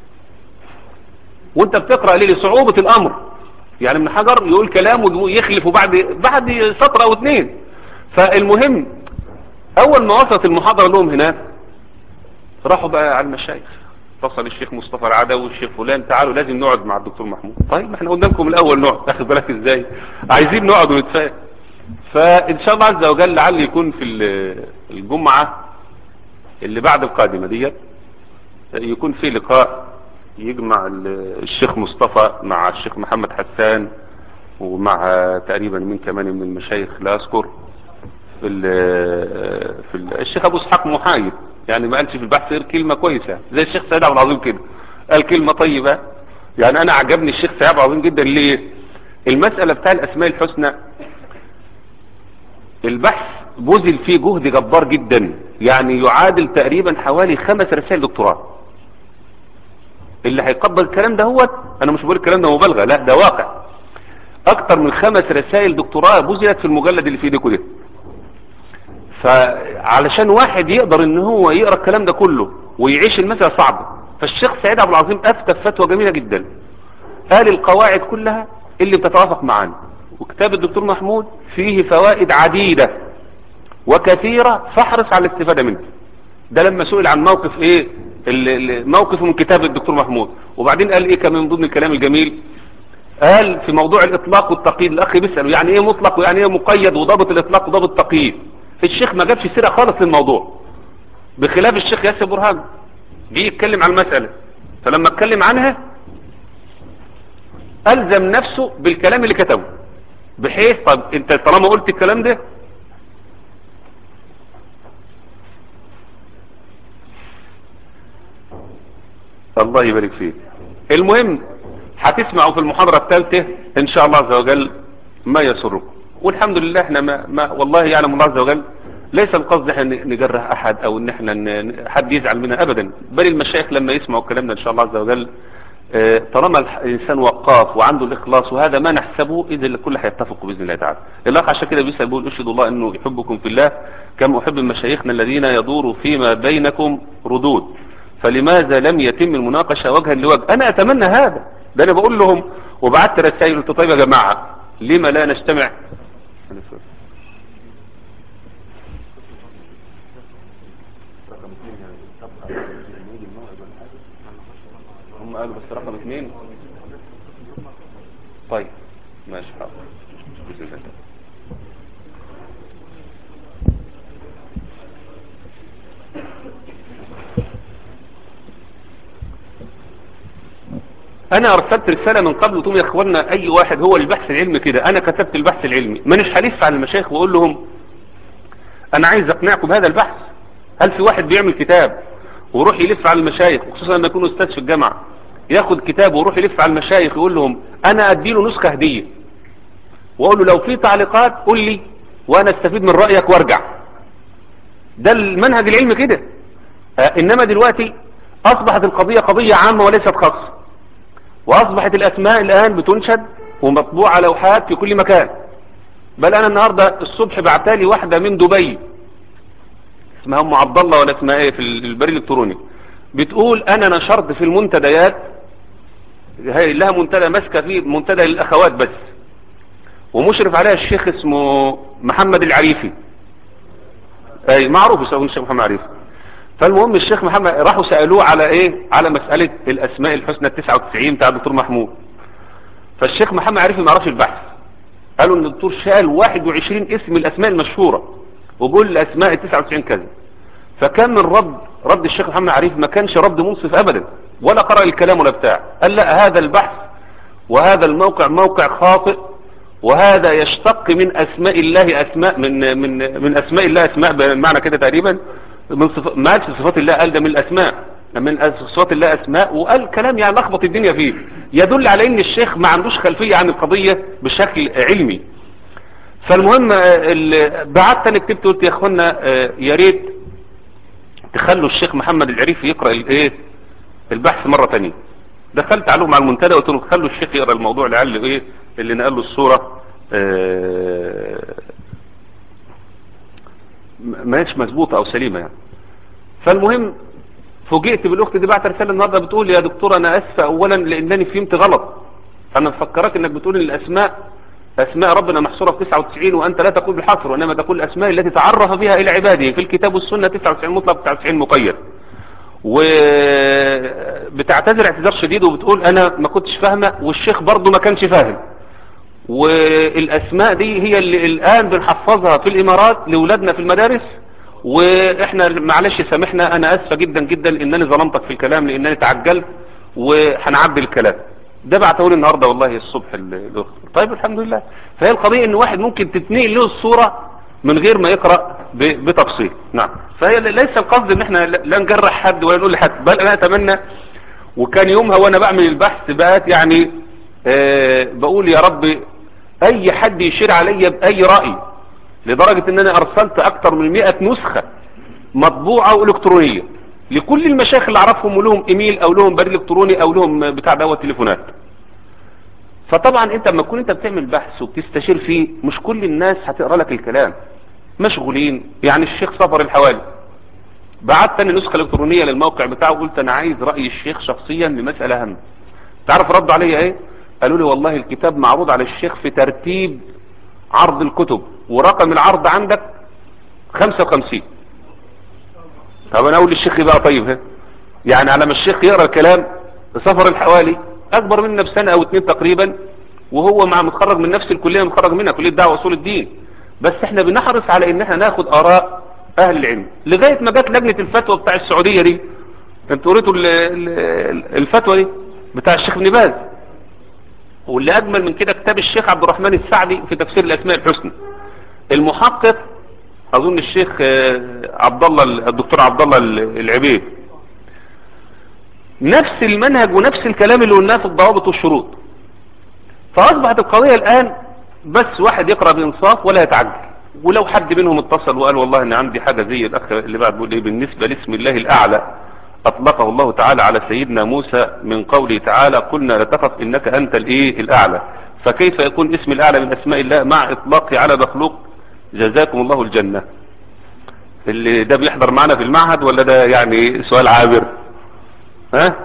وانت بتقرأ ليه لصعوبة الامر يعني ابن حجر يقول كلام ويخلف بعد بعد سطر او اثنين فالمهم اول ما وصلت المحاضرة لهم هناك راحوا بقى على المشايخ اتصل الشيخ مصطفى العدوي والشيخ فلان تعالوا لازم نقعد مع الدكتور محمود طيب ما احنا قدامكم الاول نقعد تاخد بالك ازاي عايزين نقعد ونتفاهم فان شاء الله عز وجل لعل يكون في ال- الجمعة اللي بعد القادمة ديت يكون في لقاء يجمع ال- الشيخ مصطفى مع الشيخ محمد حسان ومع تقريبا من كمان من المشايخ لا اذكر في ال في ال الشيخ ابو اسحاق محايد يعني ما قالش في البحث غير كلمة كويسة زي الشيخ سيد عبد العظيم كده قال كلمة طيبة يعني انا عجبني الشيخ سيد عبد العظيم جدا ليه المسألة بتاع الاسماء الحسنى البحث بذل فيه جهد جبار جدا يعني يعادل تقريبا حوالي خمس رسائل دكتوراه اللي هيقبل الكلام ده هو انا مش بقول الكلام ده مبالغة لا ده واقع اكتر من خمس رسائل دكتوراه بذلت في المجلد اللي في ايديكم ده فعلشان واحد يقدر ان هو يقرا الكلام ده كله ويعيش المسألة صعبة فالشيخ سعيد عبد العظيم افتى فتوى جميلة جدا قال القواعد كلها اللي بتتوافق معانا وكتاب الدكتور محمود فيه فوائد عديدة وكثيرة فاحرص على الاستفادة منها ده لما سئل عن موقف ايه ال- ال- موقف من كتاب الدكتور محمود وبعدين قال ايه كمان من ضمن الكلام الجميل قال في موضوع الاطلاق والتقييد الاخ بيسأله يعني ايه مطلق ويعني ايه مقيد وضابط الاطلاق وضابط التقييد الشيخ ما جابش سيرة خالص للموضوع بخلاف الشيخ ياسر برهان جه يتكلم عن المسألة فلما اتكلم عنها ألزم نفسه بالكلام اللي كتبه بحيث طب انت طالما قلت الكلام ده الله يبارك فيك المهم هتسمعوا في المحاضرة الثالثة ان شاء الله عز وجل ما يسركم والحمد لله احنا ما, ما والله يعلم الله عز وجل ليس القصد احنا نجرح احد او ان احنا ن- حد يزعل منا ابدا بل المشايخ لما يسمعوا كلامنا ان شاء الله عز وجل آه، طالما الح- الانسان وقاف وعنده الاخلاص وهذا ما نحسبه اذا الكل هيتفق باذن الله تعالى الاخ عشان كده بيسال بيقول اشهد الله انه يحبكم في الله كما احب مشايخنا الذين يدور فيما بينكم ردود فلماذا لم يتم المناقشه وجها لوجه انا اتمنى هذا ده انا بقول لهم وبعت رسائل قلت طيب يا جماعه لما لا نجتمع هم قالوا بس رقم اثنين طيب ماشي حاضر بإذن الله انا ارسلت رسالة من قبل وتقول يا اخوانا اي واحد هو البحث العلمي كده انا كتبت البحث العلمي مانيش هلف على المشايخ واقول لهم انا عايز اقنعكم بهذا البحث هل في واحد بيعمل كتاب ويروح يلف على المشايخ وخصوصا لما يكون استاذ في الجامعة ياخد كتاب ويروح يلف على المشايخ يقول لهم انا اديله نسخة هدية واقول له لو في تعليقات قول لي وانا استفيد من رأيك وارجع ده المنهج العلمي كده آه انما دلوقتي اصبحت القضية قضية عامة وليست خاصة واصبحت الاسماء الان بتنشد ومطبوعة لوحات في كل مكان بل انا النهاردة الصبح بعتالي واحدة من دبي اسمها ام عبد الله ولا اسمها ايه في البريد الالكتروني بتقول انا نشرت في المنتديات هي لها منتدى ماسكه فيه منتدى للاخوات بس ومشرف عليها الشيخ اسمه محمد العريفي اي معروف يسمونه الشيخ محمد العريفي فالمهم الشيخ محمد راحوا سألوه على ايه على مسألة الاسماء الحسنى ال 99 بتاع الدكتور محمود فالشيخ محمد عريفي ما عرفش البحث قالوا ان الدكتور شال 21 اسم من الاسماء المشهورة وبيقول الاسماء ال 99 كذا فكان من رد رد الشيخ محمد عريف ما كانش رد منصف ابدا ولا قرأ الكلام ولا بتاع قال لا هذا البحث وهذا الموقع موقع خاطئ وهذا يشتق من اسماء الله اسماء من من من اسماء الله اسماء بمعنى كده تقريبا من صف... ما قالش صفات الله قال ده من الاسماء من صفات الله اسماء وقال كلام يعني لخبط الدنيا فيه يدل على ان الشيخ ما عندوش خلفية عن القضية بشكل علمي فالمهم بعت انا كتبت قلت يا اخوانا يا ريت تخلوا الشيخ محمد العريفي يقرأ الايه البحث مرة تانية دخلت عليهم مع المنتدى وقلت لهم خلوا الشيخ يقرأ الموضوع لعل ايه اللي نقل له الصورة اه ما هيش مظبوطة او سليمة يعني فالمهم فوجئت بالاخت دي بعت رسالة النهاردة بتقول يا دكتور انا اسفة اولا لانني فهمت غلط انا مفكرك انك بتقول ان الاسماء اسماء ربنا محصورة في 99 وانت لا تقول بالحصر وانما تقول الاسماء التي تعرف بها الى عباده في الكتاب والسنة 99 مطلق 99 مقيد وبتعتذر اعتذار شديد وبتقول انا ما كنتش فاهمة والشيخ برضو ما كانش فاهم والاسماء دي هي اللي الان بنحفظها في الامارات لاولادنا في المدارس واحنا معلش سامحنا انا اسفة جدا جدا انني ظلمتك في الكلام لانني تعجلت وهنعدل الكلام ده بعته لي النهاردة والله الصبح الاخر طيب الحمد لله فهي القضية ان واحد ممكن تتنقل له الصورة من غير ما يقرأ بتفصيل نعم فهي ليس القصد ان احنا لا نجرح حد ولا نقول لحد بل انا اتمنى وكان يومها وانا بعمل البحث بقت يعني آه بقول يا رب اي حد يشير عليا باي رأي لدرجة ان انا ارسلت اكتر من 100 نسخة مطبوعة والكترونية لكل المشايخ اللي اعرفهم ولهم ايميل او لهم بريد الكتروني او لهم بتاع دوت تليفونات فطبعا انت لما تكون انت بتعمل بحث وبتستشير فيه مش كل الناس هتقرا لك الكلام مشغولين يعني الشيخ صفر الحوالي بعت تاني نسخة الكترونية للموقع بتاعه وقلت انا عايز رأي الشيخ شخصيا لمسألة هم تعرف رد عليا ايه قالوا لي والله الكتاب معروض على الشيخ في ترتيب عرض الكتب ورقم العرض عندك 55 طب انا اقول للشيخ بقى طيب ها يعني على ما الشيخ يقرا الكلام سفر الحوالي اكبر منا بسنة او اتنين تقريبا وهو مع متخرج من نفس الكلية متخرج منها كلية دعوة واصول الدين بس احنا بنحرص على ان احنا ناخد اراء اهل العلم لغاية ما جت لجنة الفتوى بتاع السعودية دي انتوا قريتوا الفتوى دي بتاع الشيخ ابن باز واللي اجمل من كده كتاب الشيخ عبد الرحمن السعدي في تفسير الاسماء الحسنى المحقق اظن الشيخ عبد الله الدكتور عبد الله العبيد نفس المنهج ونفس الكلام اللي قلناه في الضوابط والشروط فاصبحت القضية الان بس واحد يقرأ بانصاف ولا يتعجل ولو حد منهم اتصل وقال والله ان عندي حاجة زي الاخ اللي بعد بيقول ايه بالنسبة لاسم الله الاعلى اطلقه الله تعالى على سيدنا موسى من قوله تعالى قلنا لا تخف انك انت الايه الاعلى فكيف يكون اسم الاعلى من اسماء الله مع اطلاقه على مخلوق جزاكم الله الجنة اللي ده بيحضر معنا في المعهد ولا ده يعني سؤال عابر ها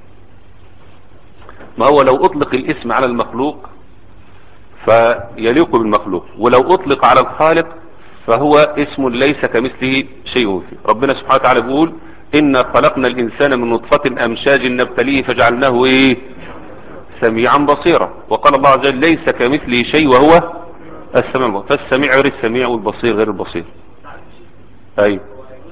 ما هو لو اطلق الاسم على المخلوق فيليق بالمخلوق ولو اطلق على الخالق فهو اسم ليس كمثله شيء فيه ربنا سبحانه وتعالى بيقول إنا خلقنا الإنسان من نطفة أمشاج نبتليه فجعلناه إيه سميعا بصيرا وقال الله عز وجل ليس كمثله شيء وهو السميع البصير فالسميع غير السميع والبصير غير البصير أي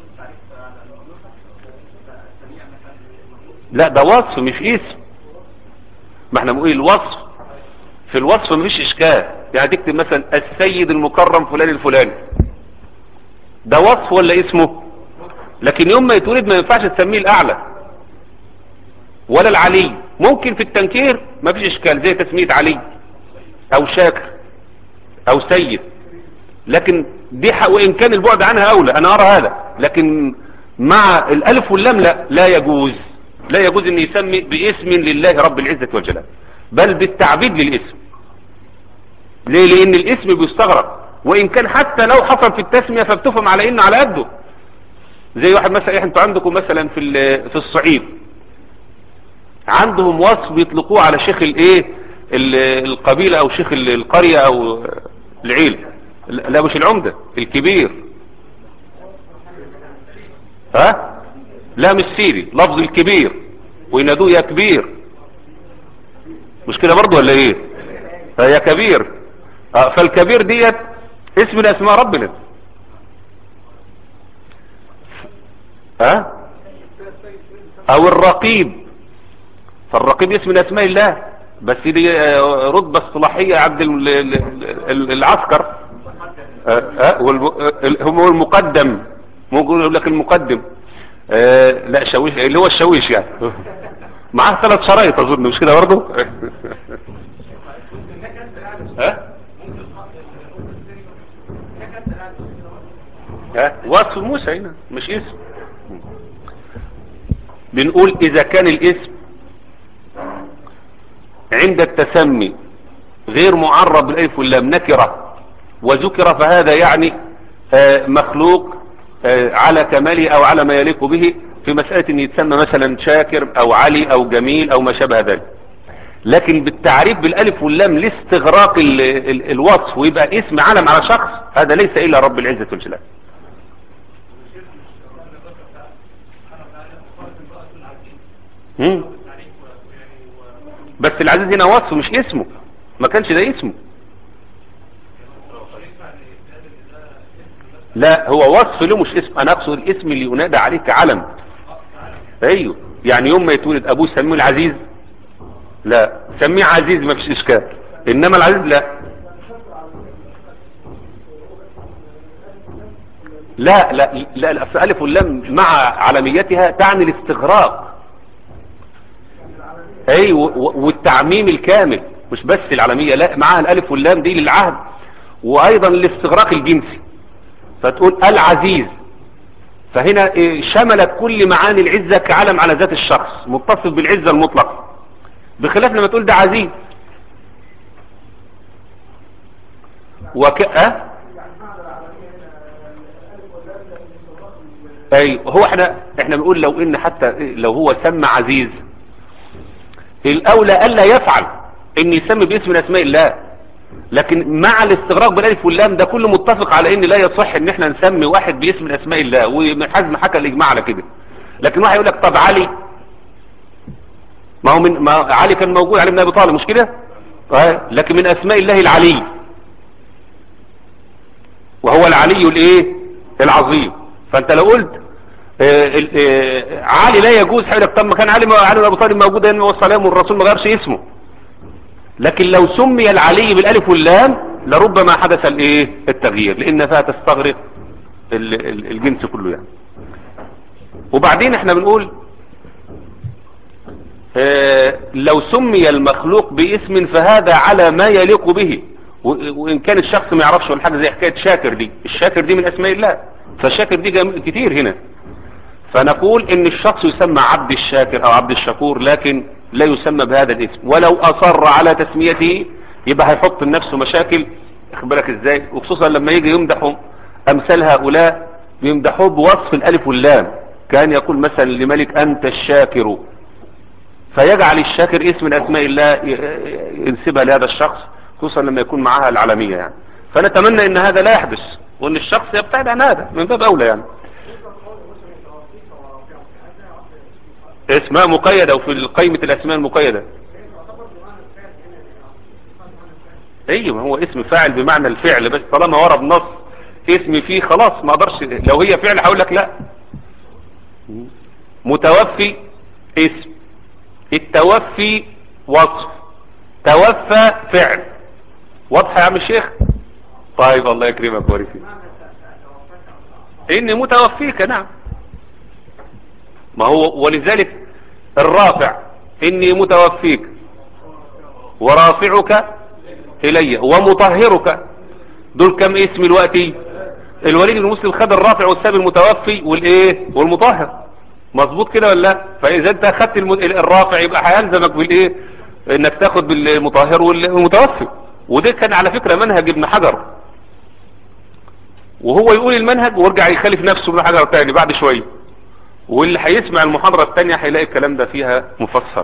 لا ده وصف مش اسم ما احنا بنقول الوصف في الوصف مفيش اشكال يعني تكتب مثلا السيد المكرم فلان الفلاني ده وصف ولا اسمه لكن يوم ما يتولد ما ينفعش تسميه الاعلى ولا العلي ممكن في التنكير ما فيش اشكال زي تسمية علي او شاكر او سيد لكن دي ح- وان كان البعد عنها اولى انا ارى هذا لكن مع الالف واللام لا لا يجوز لا يجوز ان يسمي باسم لله رب العزة والجلال بل بالتعبيد للاسم ليه لان الاسم بيستغرق وان كان حتى لو حصل في التسمية فبتفهم على انه على قده زي واحد مثلا إيه، انتوا عندكم مثلا في ال- في الصعيد عندهم وصف بيطلقوه على شيخ الايه ال- القبيلة او شيخ ال- القرية او العيلة لا مش العمدة الكبير ها لا مش سيري لفظ الكبير وينادوه يا كبير مش كده برضو ولا ايه آه، يا كبير آه، فالكبير ديت اسم من اسماء ربنا ها او الرقيب فالرقيب اسم من اسماء الله بس دي آه، رتبة اصطلاحية عبد ال- ال- ال- العسكر آه، آه، والم- آه، هو المقدم ممكن يقول لك المقدم آه، لا شويش اللي هو الشويش يعني معاه ثلاث شرايط اظن مش كده برضه ها ها وصف موسى هنا مش اسم بنقول اذا كان الاسم عند التسمي غير معرب بالالف واللام نكره وذكر فهذا يعني آه، مخلوق آه، على كماله او على ما يليق به في مسألة ان يتسمى مثلا شاكر او علي او جميل او ما شابه ذلك لكن بالتعريف بالالف واللام لاستغراق ال- ال- الوصف ويبقى اسم علم على شخص هذا ليس الا رب العزة والجلال مم. بس العزيز هنا وصف مش اسمه ما كانش ده اسمه لا هو وصف له مش اسم انا اقصد الاسم اللي ينادى عليه كعلم ايوه يعني يوم ما يتولد ابوه يسميه العزيز لا سميه عزيز ما فيش اشكال انما العزيز لا لا لا لا لا الف واللام مع علميتها تعني الاستغراق اي و- و- والتعميم الكامل مش بس العالمية لا معاها الالف واللام دي للعهد وايضا الاستغراق الجنسي فتقول العزيز فهنا إيه، شملت كل معاني العزة كعلم على ذات الشخص متصف بالعزة المطلقة بخلاف لما تقول ده عزيز وك... أه؟ اي هو احنا احنا بنقول لو ان حتى لو هو سمى عزيز الاولى الا يفعل ان يسمي باسم من اسماء الله لكن مع الاستغراق بالالف واللام ده كله متفق على ان لا يصح ان احنا نسمي واحد باسم من اسماء الله وابن حزم حكى الاجماع على كده لكن واحد يقول لك طب علي ما هو من ما علي كان موجود علي بن ابي طالب مش كده آه، لكن من اسماء الله العلي وهو العلي الايه العظيم فانت لو قلت آه، ال- آه، علي لا يجوز هيقول لك طب ما كان علي علي بن ابي طالب موجود هنا والسلام والرسول ما غيرش اسمه لكن لو سمي العلي بالالف واللام لربما حدث الايه التغيير لان فيها تستغرق ال- ال- الجنس كله يعني وبعدين احنا بنقول آه، لو سمي المخلوق باسم فهذا على ما يليق به و- وان كان الشخص ما يعرفش ولا حاجه زي حكايه شاكر دي الشاكر دي من اسماء الله فالشاكر دي جم- كتير هنا فنقول ان الشخص يسمى عبد الشاكر او عبد الشكور لكن لا يسمى بهذا الاسم ولو اصر على تسميته يبقى هيحط لنفسه مشاكل واخد بالك ازاي وخصوصا لما يجي يمدحوا امثال هؤلاء بيمدحوه بوصف الالف واللام كان يقول مثلا لملك انت الشاكر فيجعل الشاكر اسم من اسماء الله ي- ينسبها لهذا الشخص خصوصا لما يكون معها العالمية يعني فنتمنى ان هذا لا يحدث وان الشخص يبتعد عن هذا من باب اولى يعني اسماء مقيدة وفي قائمة الاسماء المقيدة ايوه ما هو اسم فاعل بمعنى الفعل بس طالما ورد نص اسم فيه خلاص ما اقدرش لو هي فعل هقول لك لا متوفي اسم التوفي وصف توفى فعل واضحة يا عم الشيخ طيب الله يكرمك ويبارك فيك اني متوفيك نعم ما هو ولذلك الرافع اني متوفيك ورافعك الي ومطهرك دول كم اسم دلوقتي الوليد بن مسلم خد الرافع والساب المتوفي والايه والمطهر مظبوط كده ولا لا فاذا انت اخدت الم- الرافع يبقى هيلزمك بالايه انك تاخد بالمطهر والمتوفي وده كان على فكرة منهج ابن حجر وهو يقول المنهج ويرجع يخالف نفسه ابن حجر تاني بعد شوية واللي هيسمع المحاضرة التانية هيلاقي الكلام ده فيها مفسر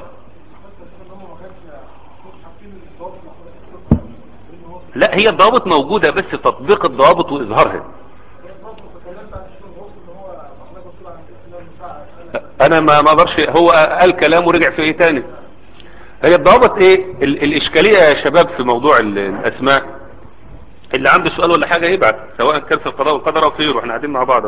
لا هي الضوابط موجودة بس تطبيق الضوابط وإظهارها انا ما ما اقدرش هو قال كلام ورجع في ايه تاني هي الضوابط ايه ال الاشكالية يا شباب في موضوع ال- الاسماء اللي عنده سؤال ولا حاجة يبعت سواء كان في القضاء والقدر او في غيره احنا قاعدين مع بعض اهو.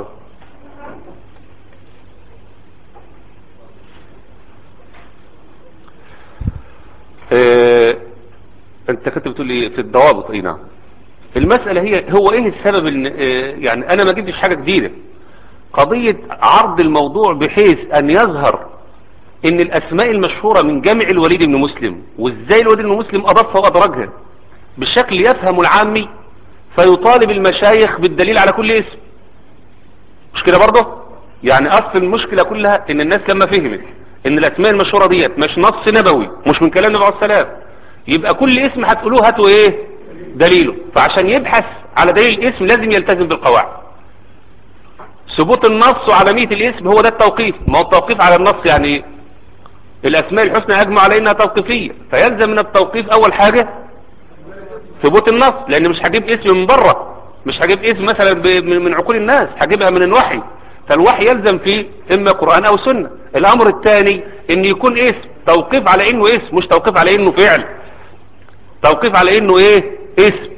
اه انت كنت بتقول لي في الضوابط اي نعم المسألة هي هو ايه السبب ان اه يعني انا ما جبتش حاجة جديدة قضية عرض الموضوع بحيث ان يظهر ان الاسماء المشهورة من جامع الوليد بن مسلم وازاي الوليد بن مسلم اضافها وادرجها بشكل يفهم العامي فيطالب المشايخ بالدليل على كل اسم مش كده برضه يعني اصل المشكلة كلها ان الناس لما فهمت ان الاسماء المشهورة ديت مش نص نبوي مش من كلام النبي عليه السلام يبقى كل اسم هتقولوه هاتوا ايه دليله فعشان يبحث على دليل الاسم لازم يلتزم بالقواعد ثبوت النص وعدمية الاسم هو ده التوقيف ما هو التوقيف على النص يعني ايه الاسماء الحسنى اجمع على انها توقيفية فيلزم من التوقيف اول حاجة ثبوت النص لان مش هجيب اسم من بره مش هجيب اسم مثلا ب- من من عقول الناس هجيبها من الوحي فالوحي يلزم فيه اما قرآن او سنة الامر الثاني ان يكون اسم توقيف على انه اسم مش توقيف على انه فعل توقيف على انه ايه اسم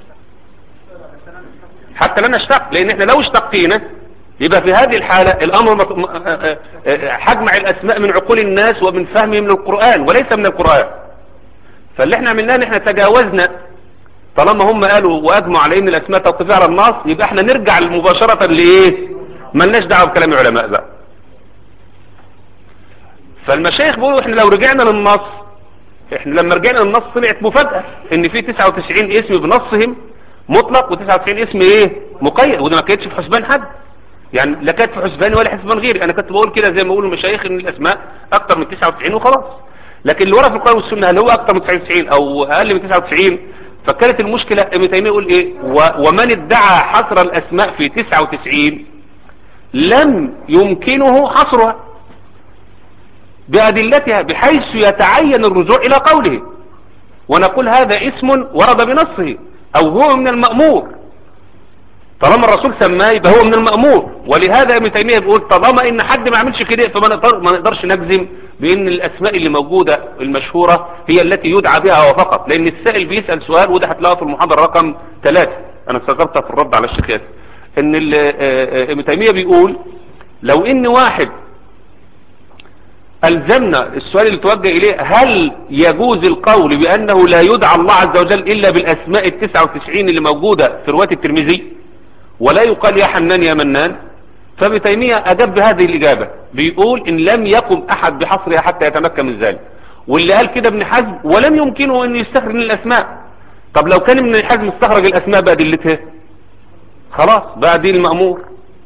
حتى لا نشتق لان احنا لو اشتقينا يبقى في هذه الحالة الامر مط- م- آه، آه، آه، هجمع الاسماء من عقول الناس ومن فهمهم للقرآن وليس من القرآن فاللي احنا عملناه ان احنا تجاوزنا طالما هم قالوا واجمعوا على ان الاسماء توقيفية على النص يبقى احنا نرجع مباشرة لايه ملناش دعوه بكلام العلماء بقى فالمشايخ بيقولوا احنا لو رجعنا للنص احنا لما رجعنا للنص طلعت مفاجأة ان في 99 اسم بنصهم مطلق و99 اسم ايه مقيد وده ما كانتش في حسبان حد يعني لا كانت في حسباني ولا حسبان غيري انا كنت بقول كده زي ما بيقولوا المشايخ ان الاسماء اكتر من 99 وخلاص لكن اللي ورا في القرآن والسنة هل هو اكتر من 99 او اقل من 99 فكانت المشكلة ابن تيمية يقول ايه و- ومن ادعى حصر الاسماء في 99 لم يمكنه حصرها بأدلتها بحيث يتعين الرجوع إلى قوله ونقول هذا اسم ورد بنصه أو هو من المأمور طالما الرسول سماه يبقى هو من المأمور ولهذا ابن تيمية بيقول طالما ان حد ما عملش كده فما نقدر ما نقدرش نجزم بان الاسماء اللي موجودة المشهورة هي التي يدعى بها هو فقط لان السائل بيسأل سؤال وده هتلاقيه في المحاضرة رقم ثلاثة انا استغربتها في الرد على الشيخ ياسر ان ال- آه، آه، ابن تيمية بيقول لو ان واحد ألزمنا السؤال اللي توجه إليه هل يجوز القول بأنه لا يدعى الله عز وجل إلا بالأسماء التسعة وتسعين اللي موجودة في رواية الترمذي ولا يقال يا حنان يا منان فابن تيمية أجاب بهذه الإجابة بيقول إن لم يقم أحد بحصرها حتى يتمكن من ذلك واللي قال كده ابن حزم ولم يمكنه أن يستخرج من الأسماء طب لو كان ابن حزم استخرج الأسماء بأدلتها خلاص بقى دي المأمور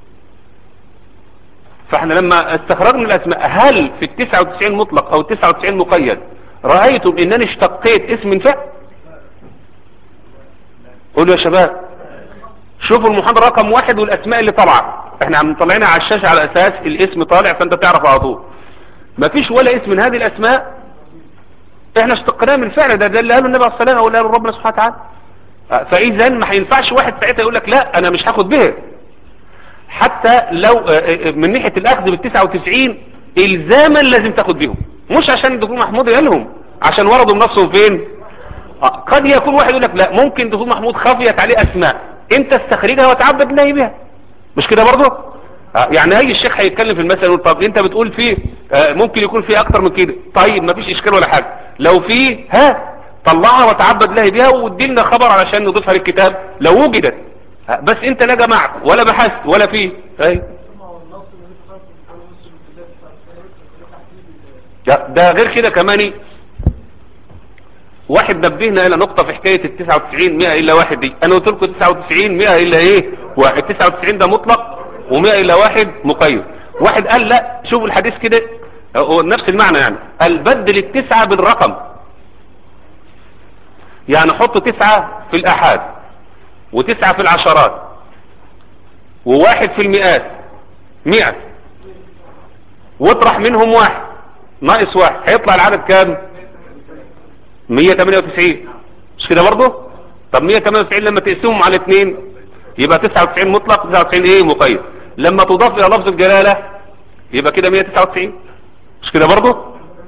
فاحنا لما استخرجنا الاسماء هل في التسعة وتسعين مطلق او التسعة وتسعين مقيد رأيتم انني اشتقيت اسم فعل قولوا يا شباب شوفوا المحاضرة رقم واحد والاسماء اللي طالعة احنا عم طالعينها على الشاشة على اساس الاسم طالع فانت تعرف على طول مفيش ولا اسم من هذه الاسماء احنا اشتقناه من فعل ده ده اللي قاله النبي عليه الصلاة والسلام او اللي قاله ربنا سبحانه وتعالى اه، فاذا ما هينفعش واحد ساعتها يقول لك لا انا مش هاخد به حتى لو آه، آه، من ناحية الاخذ بالتسعة وتسعين الزاما لازم تاخد بيهم مش عشان الدكتور محمود قالهم عشان وردوا بنفسهم فين آه، قد يكون واحد يقول لك لا ممكن الدكتور محمود خفيت عليه اسماء انت استخرجها وتعبد الله بها مش كده برضه آه، يعني هيجي الشيخ هيتكلم في المسألة يقول طب انت بتقول فيه آه، ممكن يكون فيه اكتر من كده طيب مفيش اشكال ولا حاجة لو فيه ها طلعها وتعبد الله بها وادي لنا خبر علشان نضيفها للكتاب لو وجدت آه، بس انت لا جمعت ولا بحثت ولا فيه ايوه ده, ده غير كده كمان واحد نبهنا الى نقطة في حكاية ال 99 100 الا واحد دي انا قلت لكم 99 100 الا ايه واحد 99 ده مطلق و100 الا واحد مقيد واحد قال لا شوفوا الحديث كده هو نفس المعنى يعني قال بدل التسعة بالرقم يعني حط تسعة في الأحاد وتسعة في العشرات وواحد في المئات مئة واطرح منهم واحد ناقص واحد هيطلع العدد كام 198 مش كده برضه طب 198 لما تقسمهم على اثنين يبقى 99 مطلق 99 ايه مقيد لما تضاف الى لفظ الجلالة يبقى كده 199 مش كده برضه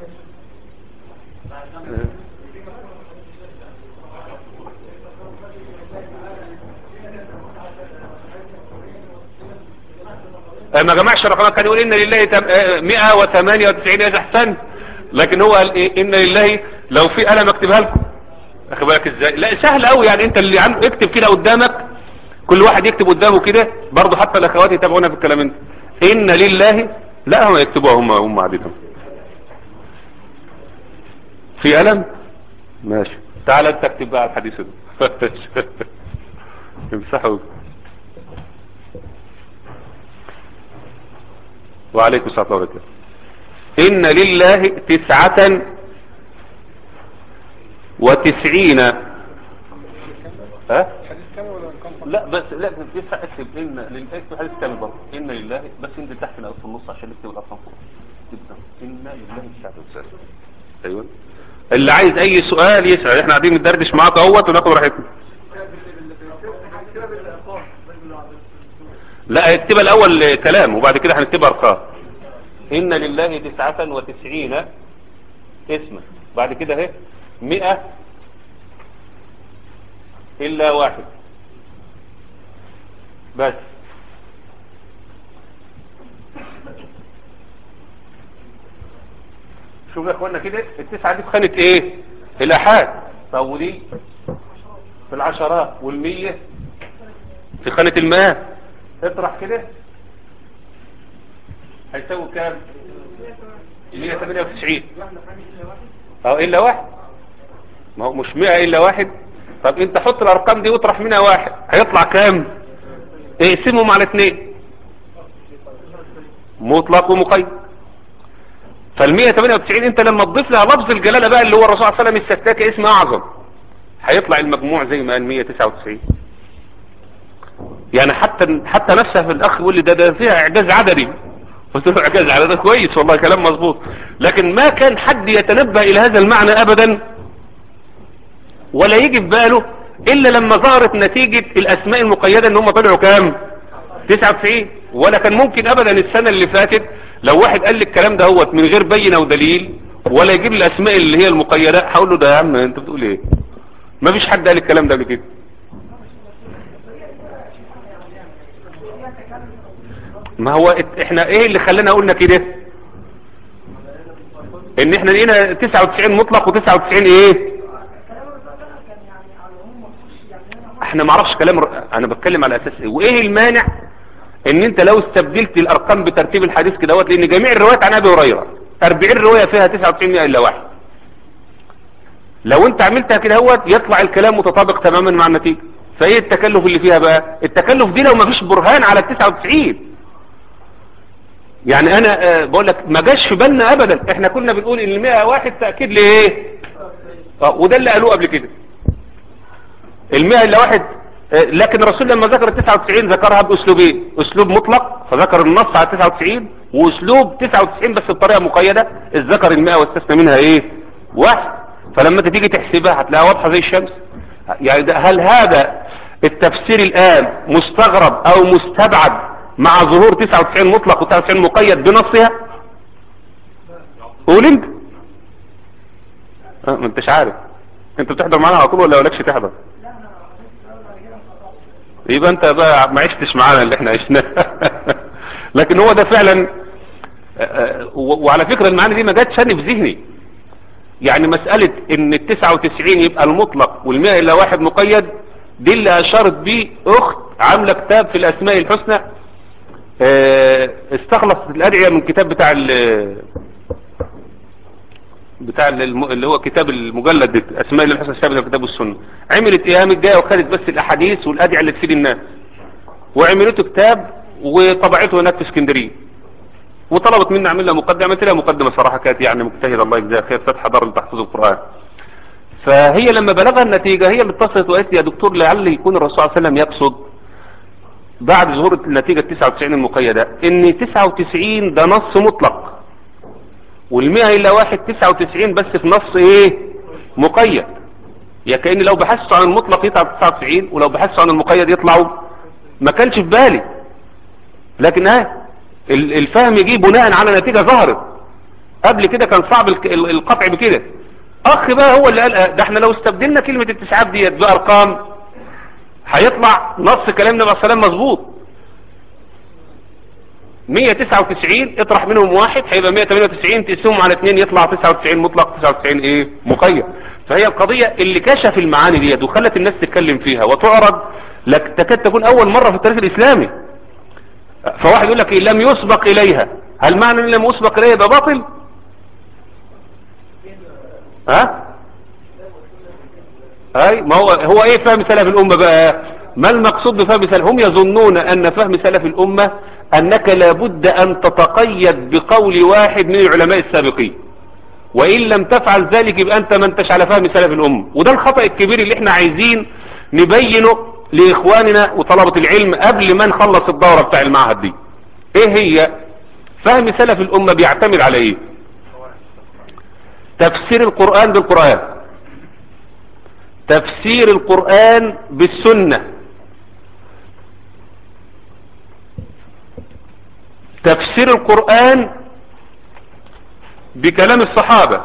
ما جمعش الرقمات كان يقول ان لله تم- آه، 198 يا احسن لكن هو قال ايه ان لله لو في قلم اكتبها لكم اخد بالك ازاي لا سهل قوي يعني انت اللي عم اكتب كده قدامك كل واحد يكتب قدامه كده برضه حتى الاخوات يتابعونا في الكلام انت ان لله لا هم يكتبوها هم هم قاعدين في قلم ماشي تعال انت اكتب بقى على الحديث ده امسحوا وعليكم السلام ورحمة الله وبركاته إن لله تسعة وتسعين ها؟ حديث كامل ولا ارقام لا بس لا تسعة اكتب إن لله اكتب حديث كامل برضه إن لله بس انزل تحت الأول في النص عشان نكتب الأرقام فوق جدا إن لله تسعة وتسعين أيوه اللي عايز أي سؤال يسأل احنا قاعدين ندردش معاك اهوت وناخد راحتنا كده بالارقام مش بالعدد لا اكتبها الأول كلام وبعد كده هنكتبها أرقام إن لله تسعة وتسعين اسما بعد كده اهي مئة إلا واحد بس شوف يا اخوانا كده التسعة دي في خانة ايه الأحاد طب ودي في العشرات والمية في خانة الماء اطرح كده هيساوي كام 198 اه الا واحد ما هو مش 100 الا واحد طب انت حط الارقام دي واطرح منها واحد هيطلع كام اقسمهم على اثنين مطلق ومقيد فال 198 انت لما تضيف لها لفظ الجلاله بقى اللي هو الرسول صلى الله عليه وسلم الستاكه اسم اعظم هيطلع المجموع زي ما قال 199 يعني حتى حتى نفسها في الاخ يقول لي ده ده فيها اعجاز عددي قلت له اعجاز عددي كويس والله كلام مظبوط لكن ما كان حد يتنبه الى هذا المعنى ابدا ولا يجي في باله الا لما ظهرت نتيجة الاسماء المقيدة ان هم طلعوا كام 99 ولا كان ممكن ابدا السنة اللي فاتت لو واحد قال لي الكلام ده هو من غير بينة ودليل ولا يجيب لي الاسماء اللي هي المقيدة هقول له ده يا عم انت بتقول ايه ما فيش حد قال الكلام ده قبل كده ما هو ات- احنا ايه اللي خلانا قلنا كده ان احنا لقينا 99 مطلق و99 ايه احنا ما اعرفش كلام ر- انا بتكلم على اساس ايه وايه المانع ان انت لو استبدلت الارقام بترتيب الحديث كده دوت لان جميع الروايات عن ابي هريره 40 روايه فيها 99 الا واحد لو انت عملتها كده هوت يطلع الكلام متطابق تماما مع النتيجه فايه التكلف اللي فيها بقى التكلف دي لو ما فيش برهان على ال 99 يعني انا آه، بقول لك ما جاش في بالنا ابدا احنا كنا بنقول ان المئة واحد تأكيد لايه اه وده اللي قالوه قبل كده المئة الا واحد آه، لكن الرسول لما ذكر ال 99 ذكرها باسلوبين اسلوب مطلق فذكر النص على 99 واسلوب 99 بس بطريقة مقيدة الذكر المئة واستثنى منها ايه واحد فلما انت تيجي تحسبها هتلاقيها واضحة زي الشمس يعني ده هل هذا التفسير الآن مستغرب أو مستبعد مع ظهور 99 مطلق و99 مقيد بنصها قول انت اه ما انتش عارف انت بتحضر معانا على طول ولا ولكش تحضر يبقى انت بقى ما عشتش معانا اللي احنا عشناه لكن هو ده فعلا اه، اه، و- وعلى فكرة المعاني دي ما جاتش انا في ذهني يعني مسألة ان ال 99 يبقى المطلق والمئة الا واحد مقيد دي اللي اشارت بيه اخت عاملة كتاب في الاسماء الحسنى اه، استخلصت الادعية من كتاب بتاع ال- بتاع الم- اللي هو كتاب المجلد ده، اسماء الله الحسنى الثابته في الكتاب والسنه عملت ايه قامت جايه وخدت بس الاحاديث والادعيه اللي تفيد الناس وعملته كتاب وطبعته هناك في اسكندريه وطلبت مني اعمل لها مقدمه عملت لها مقدمه صراحه كانت يعني مجتهده الله يجزاها خير فتح دار لتحفيظ القران فهي لما بلغها النتيجه هي اللي اتصلت وقالت لي يا دكتور لعل يكون الرسول صلى الله عليه وسلم يقصد بعد ظهور النتيجه 99 المقيده ان 99 ده نص مطلق والمئة إلا واحد تسعة وتسعين بس في نص إيه مقيد يا كأن لو بحثت عن المطلق يطلع تسعة وتسعين ولو بحثت عن المقيد يطلعوا ما كانش في بالي لكن ها ال- الفهم يجي بناء على نتيجة ظهرت قبل كده كان صعب الك- ال- القطع بكده أخ بقى هو اللي قال آه، ده احنا لو استبدلنا كلمة التسعات ديت بأرقام هيطلع نص كلام النبي عليه السلام مظبوط 199 اطرح منهم واحد هيبقى 198 تقسمهم على اثنين يطلع 99 مطلق 99 ايه مقيد فهي القضية اللي كشف المعاني ديت وخلت الناس تتكلم فيها وتعرض لك تكاد تكون اول مرة في التاريخ الاسلامي فواحد يقول لك إيه لم يسبق اليها هل معنى ان لم يسبق اليها يبقى باطل ها اي ما هو هو ايه فهم سلف الامة بقى ما المقصود بفهم سلف هم يظنون ان فهم سلف الامة انك لابد ان تتقيد بقول واحد من العلماء السابقين وان لم تفعل ذلك يبقى انت ما انتش على فهم سلف الامة وده الخطأ الكبير اللي احنا عايزين نبينه لاخواننا وطلبة العلم قبل ما نخلص الدورة بتاع المعهد دي ايه هي فهم سلف الامة بيعتمد على ايه تفسير القرآن بالقرآن تفسير القرآن بالسنة تفسير القرآن بكلام الصحابة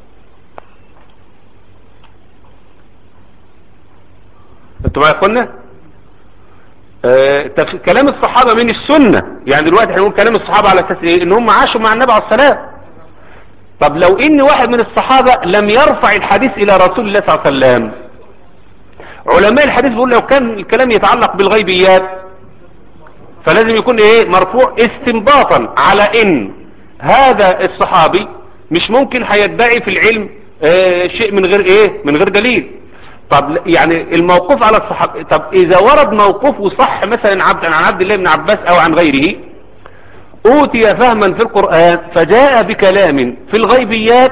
انتوا معايا يا اخوانا آه، تف- كلام الصحابة من السنة يعني دلوقتي احنا نقول كلام الصحابة على اساس ايه ان هم عاشوا مع النبي عليه السلام طب لو ان واحد من الصحابة لم يرفع الحديث الى رسول الله صلى الله عليه وسلم علماء الحديث بيقول لو كان الكلام يتعلق بالغيبيات فلازم يكون ايه مرفوع استنباطا على ان هذا الصحابي مش ممكن هيدعي في العلم آه شيء من غير ايه من غير دليل طب يعني الموقوف على الصحابة طب اذا ورد موقوف وصح مثلا عبد عن عبد الله بن عباس او عن غيره اوتي فهما في القرآن فجاء بكلام في الغيبيات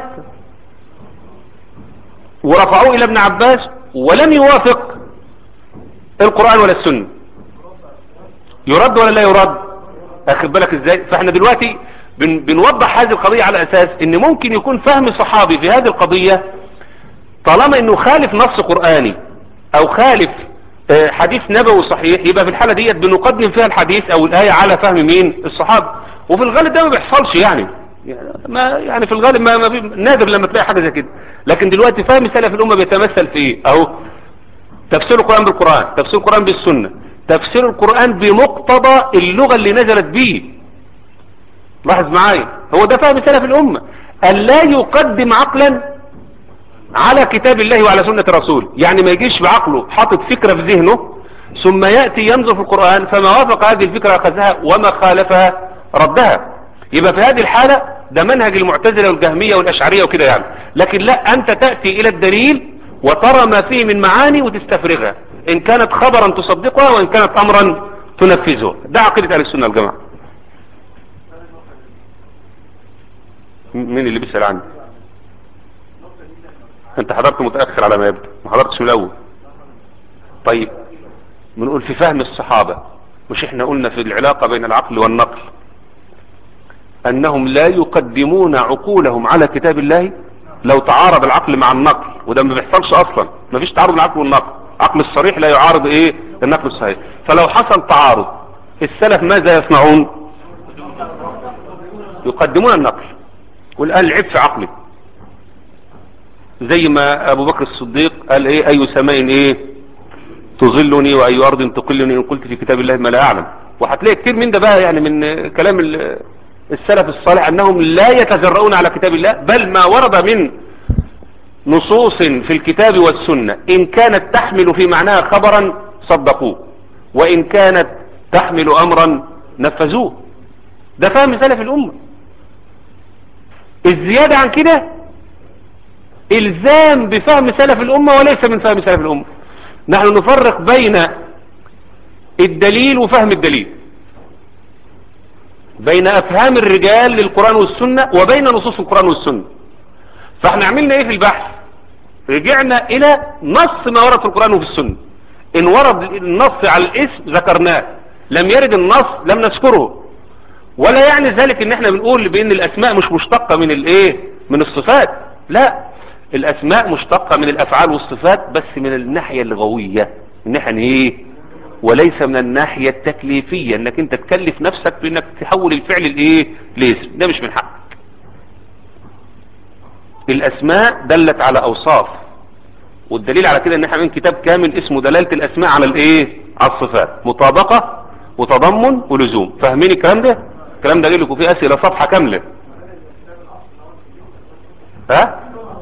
ورفعوه الى ابن عباس ولم يوافق القرآن ولا السنة يرد ولا لا يرد اخد بالك ازاي فاحنا دلوقتي بن بنوضح هذه القضية على اساس ان ممكن يكون فهم صحابي في هذه القضية طالما انه خالف نص قرآني او خالف آه، حديث نبوي صحيح يبقى في الحالة ديت بنقدم فيها الحديث او الآية على فهم مين الصحابة وفي الغالب ده ما بيحصلش يعني يعني ما يعني في الغالب ما, ما بي... نادر لما تلاقي حاجة زي كده لكن دلوقتي فهم سلف الأمة بيتمثل في ايه اهو تفسير القرآن بالقرآن تفسير القرآن بالسنة تفسير القرآن بمقتضى اللغة اللي نزلت به لاحظ معايا هو ده فهم سلف الأمة أن لا يقدم عقلا على كتاب الله وعلى سنة الرسول يعني ما يجيش بعقله حاطط فكرة في ذهنه ثم يأتي ينظر في القرآن فما وافق هذه الفكرة أخذها وما خالفها ردها يبقى في هذه الحالة ده منهج المعتزلة والجهمية والأشعرية وكده يعني لكن لا أنت تأتي إلى الدليل وترى ما فيه من معاني وتستفرغها إن كانت خبرا تصدقها وإن كانت أمرا تنفذه ده عقيدة أهل السنة والجماعة مين اللي بيسأل عني انت حضرت متأخر على ما يبدو ما حضرتش من الاول طيب بنقول في فهم الصحابة مش احنا قلنا في العلاقة بين العقل والنقل انهم لا يقدمون عقولهم على كتاب الله لو تعارض العقل مع النقل وده ما بيحصلش اصلا ما فيش تعارض العقل والنقل عقل الصريح لا يعارض ايه النقل الصحيح فلو حصل تعارض السلف ماذا يصنعون يقدمون النقل والآن العيب في عقلي زي ما ابو بكر الصديق قال ايه اي سماء ايه تظلني واي ارض تقلني ان قلت في كتاب الله ما لا اعلم وهتلاقي كتير من ده بقى يعني من كلام ال- السلف الصالح انهم لا يتجرؤون على كتاب الله بل ما ورد من نصوص في الكتاب والسنة ان كانت تحمل في معناها خبرا صدقوه وان كانت تحمل امرا نفذوه ده فهم سلف الامة الزيادة عن كده الزام بفهم سلف الامة وليس من فهم سلف الامة نحن نفرق بين الدليل وفهم الدليل بين افهام الرجال للقرآن والسنة وبين نصوص القرآن والسنة فاحنا عملنا ايه في البحث رجعنا الى نص ما ورد في القرآن وفي السنة ان ورد النص على الاسم ذكرناه لم يرد النص لم نذكره ولا يعني ذلك ان احنا بنقول بان الاسماء مش مشتقة من الايه من الصفات لا الاسماء مشتقة من الافعال والصفات بس من الناحية اللغوية من ناحية ايه وليس من الناحية التكليفية انك انت تكلف نفسك بانك تحول الفعل الايه لاسم ده مش من حقك الاسماء دلت على اوصاف والدليل على كده ان احنا من كتاب كامل اسمه دلالة الاسماء على الايه على الصفات مطابقة وتضمن ولزوم فاهمين الكلام ده الكلام ده جاي لكم فيه اسئله صفحة كاملة ها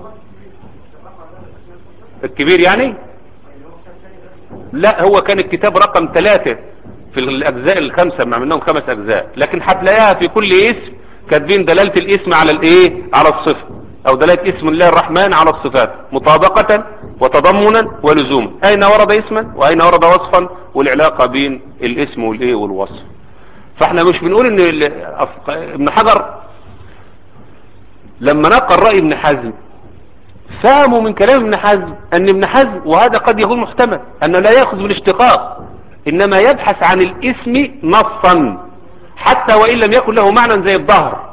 الكبير يعني لا هو كان الكتاب رقم ثلاثة في الاجزاء الخمسة مع منهم خمس اجزاء لكن هتلاقيها في كل اسم كاتبين دلالة الاسم على الايه على الصفة او دلالة اسم الله الرحمن على الصفات مطابقة وتضمنا ولزوما اين ورد اسما واين ورد وصفا والعلاقة بين الاسم والايه والوصف فاحنا مش بنقول ان ال- أف- ابن حجر لما نقل رأي ابن حزم فهموا من كلام ابن حزم ان ابن حزم وهذا قد يكون محتمل انه لا ياخذ بالاشتقاق انما يبحث عن الاسم نصا حتى وان لم يكن له معنى زي الظهر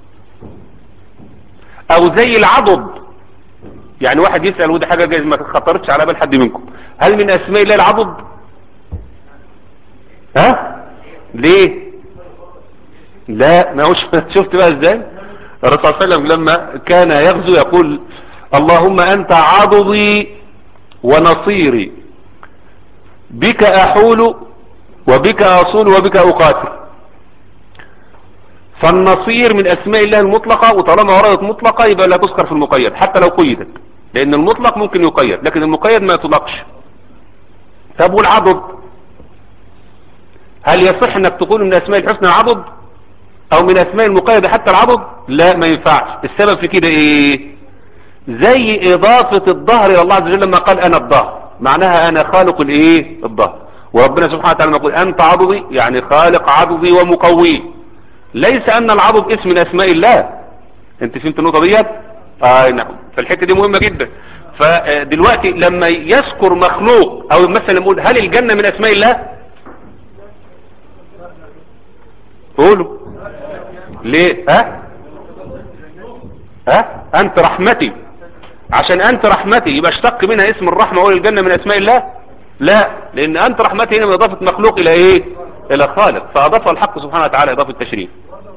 او زي العضد يعني واحد يسأل وده حاجة جايز ما خطرتش على بال حد منكم هل من اسماء الله العضد ها ليه لا ما هوش شفت بقى ازاي الرسول صلى الله عليه وسلم لما كان يغزو يقول اللهم انت عضدي ونصيري بك احول وبك اصول وبك اقاتل فالنصير من اسماء الله المطلقة وطالما وردت مطلقة يبقى لا تذكر في المقيد حتى لو قيدت لان المطلق ممكن يقيد لكن المقيد ما يطلقش طب والعضد هل يصح انك تقول من اسماء الحسنى العضد او من اسماء المقيدة حتى العضد لا ما ينفعش السبب في كده ايه زي اضافة الظهر الى الله عز وجل لما قال انا الظهر معناها انا خالق الايه الظهر وربنا سبحانه وتعالى يقول انت عضدي يعني خالق عضدي ومقويه ليس ان العضد اسم من اسماء الله انت فهمت النقطة ديت اه نعم فالحتة دي مهمة جدا فدلوقتي لما يذكر مخلوق او مثلا يقول هل الجنة من اسماء الله قولوا ليه ها ها انت رحمتي عشان انت رحمتي يبقى اشتق منها اسم الرحمة وقول الجنة من اسماء الله لا لان انت رحمتي هنا من اضافة مخلوق الى ايه الى خالق فاضافها الحق سبحانه وتعالى اضافة تشريف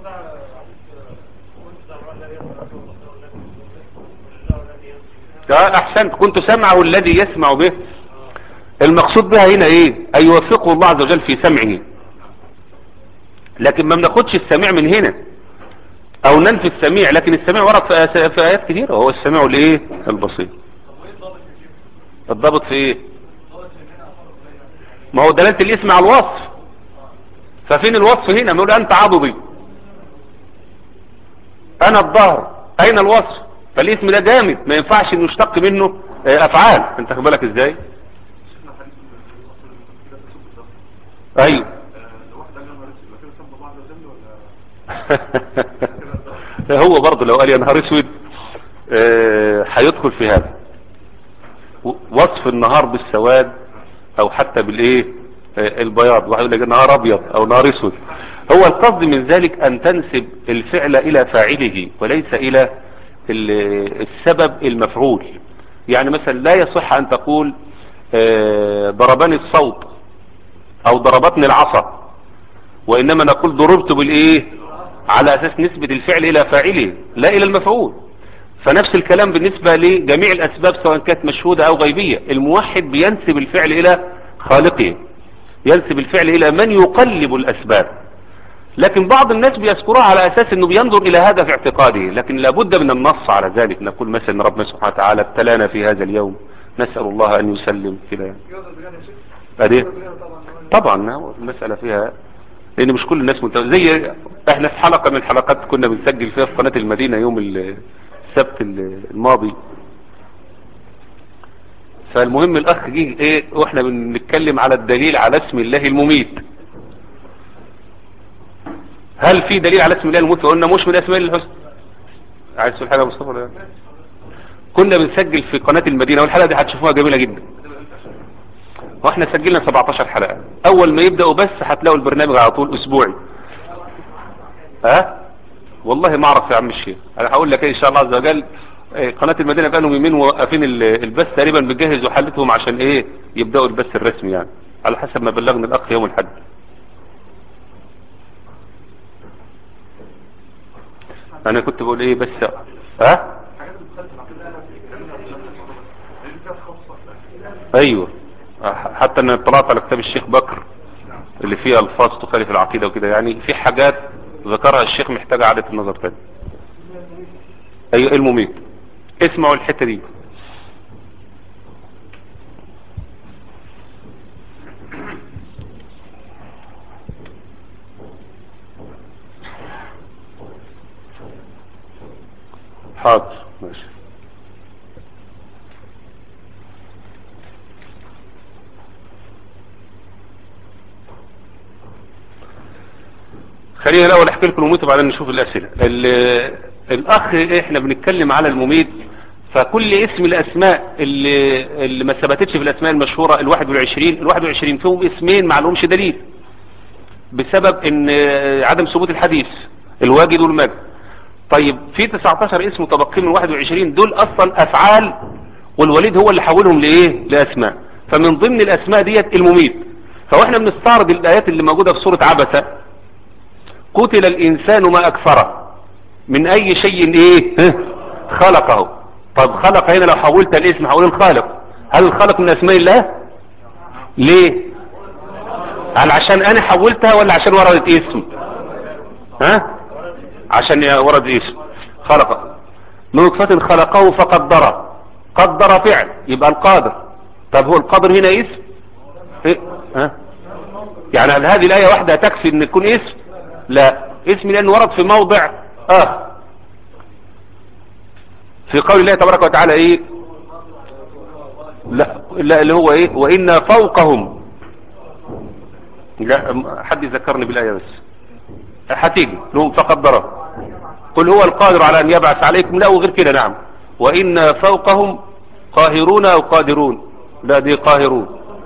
ده احسنت كنت سمعه الذي يسمع به المقصود بها هنا ايه ان يوفقه الله عز وجل في سمعه لكن ما بناخدش السميع من هنا او ننفي السميع لكن السميع ورد في آس- في ايات كثيرة وهو السميع الايه البصير الضابط في ايه ما هو دلالة الاسم على الوصف ففين الوصف هنا نقول انت عضدي انا الظهر اين الوصف فالاسم ده جامد ما ينفعش انه يشتق منه آه، افعال انت خد بالك ازاي ايوه هو برضه لو قال يا نهار اسود آه، هيدخل في هذا و- وصف النهار بالسواد او حتى بالايه آه، البياض واحد يقول لك نهار ابيض او نهار اسود هو القصد من ذلك ان تنسب الفعل الى فاعله وليس الى ال- السبب المفعول يعني مثلا لا يصح ان تقول آه، ضربني الصوت او ضربتني العصا وانما نقول ضربت بالايه على اساس نسبة الفعل الى فاعله لا الى المفعول فنفس الكلام بالنسبة لجميع الاسباب سواء كانت مشهودة او غيبية الموحد بينسب الفعل الى خالقه ينسب الفعل الى من يقلب الاسباب لكن بعض الناس بيذكرها على اساس انه بينظر الى هذا في اعتقاده لكن لابد من النص على ذلك نقول مثلا ان ربنا سبحانه وتعالى ابتلانا في هذا اليوم نسأل الله ان يسلم كده يعني. يوضع بجد يا شيخ ادي يوضع بجد طبعا طبعا هو المسألة فيها لان مش كل الناس متو... زي احنا في حلقة من الحلقات كنا بنسجل فيها في قناة المدينة يوم ال- السبت ال- الماضي فالمهم الاخ جه ايه واحنا بنتكلم على الدليل على اسم الله المميت هل في دليل على اسم الله المميت وقلنا مش من اسماء الله الحسنى عايز تقول حاجه يا مصطفى ولا لا؟ كنا بنسجل في قناه المدينه والحلقه دي هتشوفوها جميله جدا واحنا سجلنا 17 حلقه اول ما يبداوا بس هتلاقوا البرنامج على طول اسبوعي ها والله ما اعرف يا عم الشيخ انا هقول لك ايه ان شاء الله عز وجل إيه، قناة المدينة بقى لهم يومين موقفين ال- البث تقريبا بتجهزوا حلتهم عشان ايه يبدأوا البث الرسمي يعني على حسب ما بلغني الاخ يوم الاحد انا كنت بقول ايه بس ها ايوه حتى انا اطلعت على كتاب الشيخ بكر اللي فيه الفاظ تخالف العقيدة وكده يعني في حاجات ذكرها الشيخ محتاجة عادة النظر تاني ايوه المميت اسمعوا الحتة دي حاضر ماشي خلينا الاول احكي لكم المميت وبعدين نشوف الاسئله ال- الاخ احنا بنتكلم على المميت فكل اسم الاسماء اللي, اللي ما ثبتتش في الاسماء المشهوره ال 21 ال 21 فيهم اسمين ما لهمش دليل بسبب ان عدم ثبوت الحديث الواجد والمجد طيب في 19 اسم متبقين من 21 دول اصلا افعال والوليد هو اللي حولهم لايه لاسماء فمن ضمن الاسماء ديت المميت فاحنا بنستعرض الايات اللي موجوده في سوره عبسه قتل الانسان ما اكفره من اي شيء ايه ها؟ خلقه طب خلق هنا لو حولت الاسم حول الخالق هل الخالق من اسماء الله ليه هل عشان انا حولتها ولا عشان وردت اسم ها عشان ورد اسم خلق من نطفة خلقه فقدره قدر فعل يبقى القادر طب هو القادر هنا اسم إيه؟ ها يعني هل هذه الآية واحدة تكفي ان يكون اسم لا اسم لأنه ورد في موضع آخر في قول الله تبارك وتعالى ايه لا لا اللي هو ايه وإن فوقهم لا حد يذكرني بالآية بس هتيجي لهم فقدره قل هو القادر على أن يبعث عليكم لا وغير كده نعم وإن فوقهم قاهرون أو قادرون لا دي قاهرون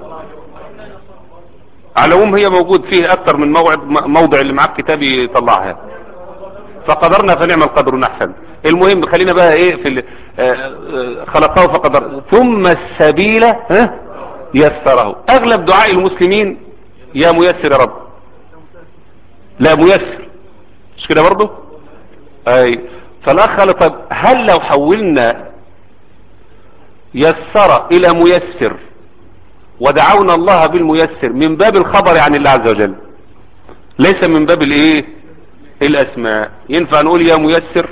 على العموم هي موجود فيه أكثر من موعد موضع اللي معاك كتابي طلعها فقدرنا فنعم القدر أحسن المهم خلينا بقى ايه في ال- آه، آه، خلقه فقدر ثم السبيل ها يسره اغلب دعاء المسلمين يا ميسر يا رب لا ميسر مش كده برضه اي فالاخ قال طب هل لو حولنا يسر الى ميسر ودعونا الله بالميسر من باب الخبر عن الله عز وجل ليس من باب الايه الاسماء ينفع نقول يا ميسر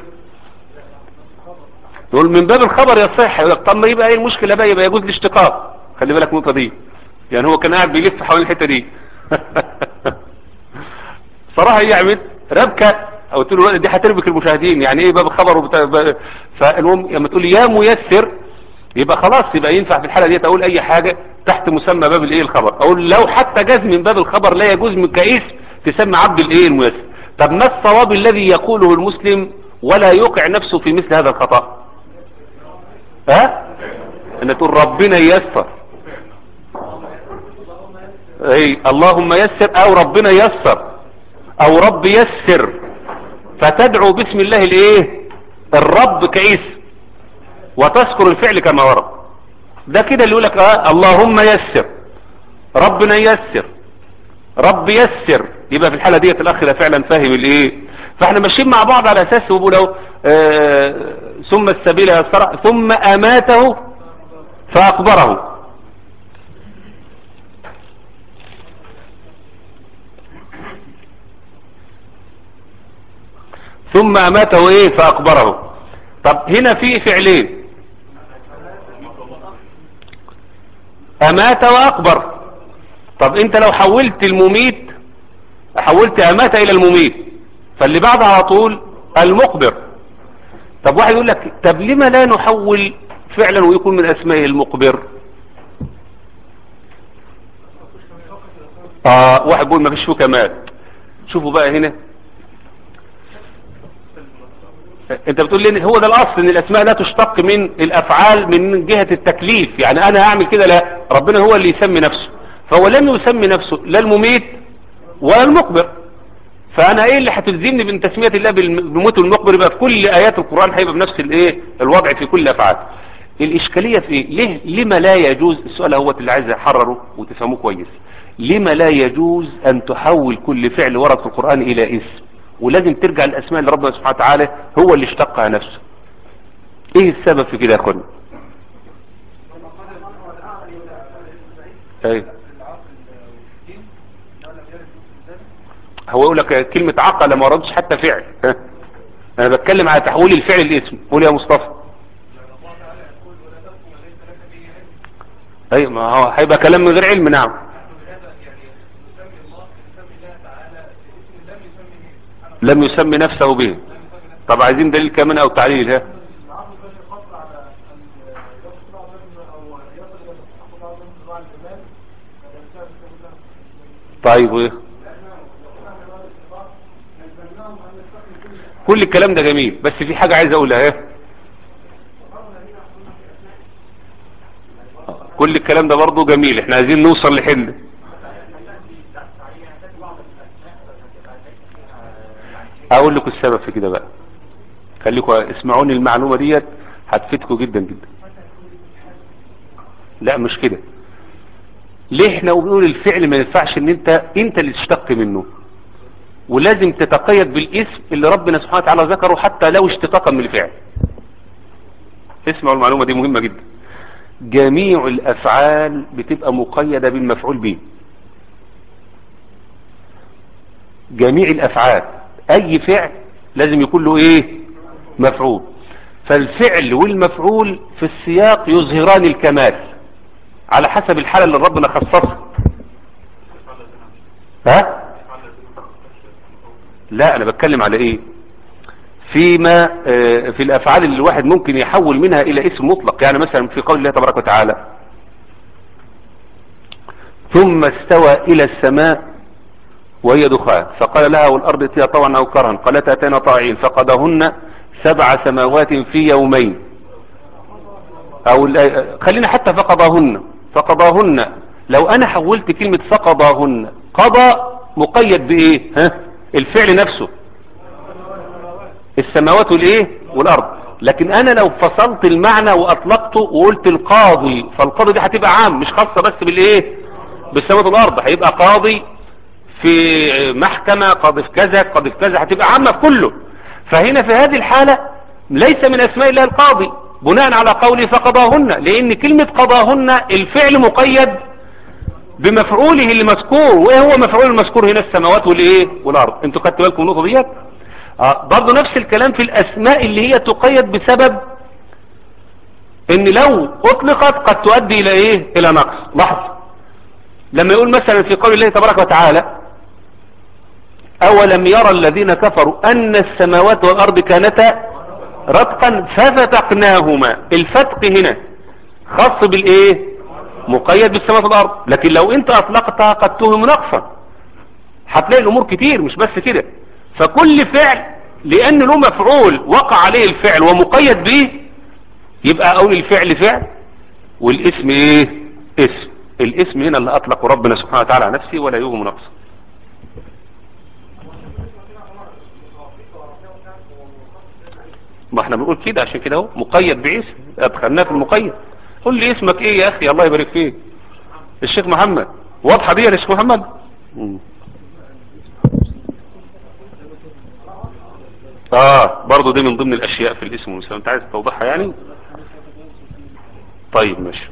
نقول من باب الخبر يصح يقول لك طب ما يبقى ايه المشكله بقى يبقى يجوز الاشتقاق خلي بالك من النقطه دي يعني هو كان قاعد بيلف حوالين الحته دي صراحه يعمل ربكه او تقول له دي هتربك المشاهدين يعني ايه باب الخبر وبتاع ب- فالمهم لما تقول يا ميسر يبقى خلاص يبقى ينفع في الحاله دي اقول اي حاجه تحت مسمى باب الايه الخبر اقول لو حتى جاز من باب الخبر لا يجوز من كاسم تسمى عبد الايه الميسر طب ما الصواب الذي يقوله المسلم ولا يوقع نفسه في مثل هذا الخطأ ها ان تقول ربنا ييسر اي اللهم يسر او ربنا يسر او رب يسر فتدعو باسم الله الايه الرب كاسم وتذكر الفعل كما ورد ده كده اللي يقولك اه اللهم يسر ربنا يسر رب يسر يبقى في الحالة ديت الاخ ده فعلا فاهم الايه فاحنا ماشيين مع بعض على اساس وبقول له آه ثم السبيل يسر ثم اماته فاقبره ثم اماته ايه فاقبره طب هنا في فعلين امات واقبر طب انت لو حولت المميت حولت امات الى المميت فاللي بعد على طول المقبر طب واحد يقول لك طب لما لا نحول فعلا ويكون من اسمائه المقبر اه واحد بيقول ما فيش فيه كمال شوفوا بقى هنا انت بتقول لي هو ده الاصل ان الاسماء لا تشتق من الافعال من جهة التكليف يعني انا هعمل كده لا ربنا هو اللي يسمي نفسه فهو لم يسمي نفسه لا المميت ولا المقبر فانا ايه اللي هتلزمني من تسمية الله بالموت والمقبر يبقى في كل ايات القرآن هيبقى بنفس الايه الوضع في كل الافعال الاشكالية في ايه ليه لما لا يجوز السؤال هو اللي عايز احرره وتفهموه كويس لما لا يجوز ان تحول كل فعل ورد في القرآن الى اسم ولازم ترجع الاسماء اللي ربنا سبحانه وتعالى هو اللي اشتقها نفسه ايه السبب في كده يا اخوانا ايه هو يقول لك كلمة عقل ما وردش حتى فعل ها؟ انا بتكلم على تحويل الفعل الاسم قول يا مصطفى اي ما هو هيبقى كلام من غير علم نعم لم يسمي نفسه به طب عايزين دليل كمان او تعليل ها طيب وايه كل الكلام ده جميل بس في حاجة عايز اقولها ها كل الكلام ده برضه جميل احنا عايزين نوصل لحل اقول لكم السبب في كده بقى خليكم اسمعوني المعلومة ديت هتفيدكم جدا جدا لا مش كده ليه احنا بنقول الفعل ما ينفعش ان انت انت اللي تشتق منه ولازم تتقيد بالاسم اللي ربنا سبحانه وتعالى ذكره حتى لو اشتقاقا من الفعل اسمعوا المعلومة دي مهمة جدا جميع الافعال بتبقى مقيدة بالمفعول به جميع الافعال اي فعل لازم يكون له ايه مفعول فالفعل والمفعول في السياق يظهران الكمال على حسب الحالة اللي ربنا خصصها ها لا انا بتكلم على ايه فيما آه في الافعال اللي الواحد ممكن يحول منها الى اسم مطلق يعني مثلا في قول الله تبارك وتعالى ثم استوى الى السماء وهي دخان فقال لها والارض اتيا طوعا او كرها قالت اتينا طاعين فقضاهن سبع سماوات في يومين او خلينا حتى فقضاهن فقضاهن لو انا حولت كلمة فقضاهن قضى مقيد بايه ها الفعل نفسه السماوات والايه والارض لكن انا لو فصلت المعنى واطلقته وقلت القاضي فالقاضي دي هتبقى عام مش خاصة بس بالايه بالسماوات والارض هيبقى قاضي في محكمة قاضي في كذا قاضي في كذا هتبقى عامة في كله فهنا في هذه الحالة ليس من اسماء الله القاضي بناء على قوله فقضاهن لان كلمة قضاهن الفعل مقيد بمفعوله اللي مذكور وايه هو مفعول المذكور هنا السماوات والايه والارض انتوا خدتوا بالكم النقطه ديت اه برضه نفس الكلام في الاسماء اللي هي تقيد بسبب ان لو اطلقت قد تؤدي الى ايه الى نقص لحظه لما يقول مثلا في قول الله تبارك وتعالى اولم يرى الذين كفروا ان السماوات والارض كانتا رتقا ففتقناهما الفتق هنا خاص بالايه مقيد بالسماوات والارض لكن لو انت اطلقتها قد تهم نقصا هتلاقي الامور كتير مش بس كده فكل فعل لان له مفعول وقع عليه الفعل ومقيد به يبقى اقول الفعل فعل والاسم ايه اسم الاسم هنا اللي اطلقه ربنا سبحانه وتعالى على نفسه ولا يوهم نقصا ما احنا بنقول كده عشان كده اهو مقيد باسم ادخلناه في المقيد قول لي اسمك ايه يا اخي الله يبارك فيك الشيخ محمد واضحه دي يا شيخ محمد مم. اه برضو دي من ضمن الاشياء في الاسم والمسمى انت عايز توضحها يعني طيب ماشي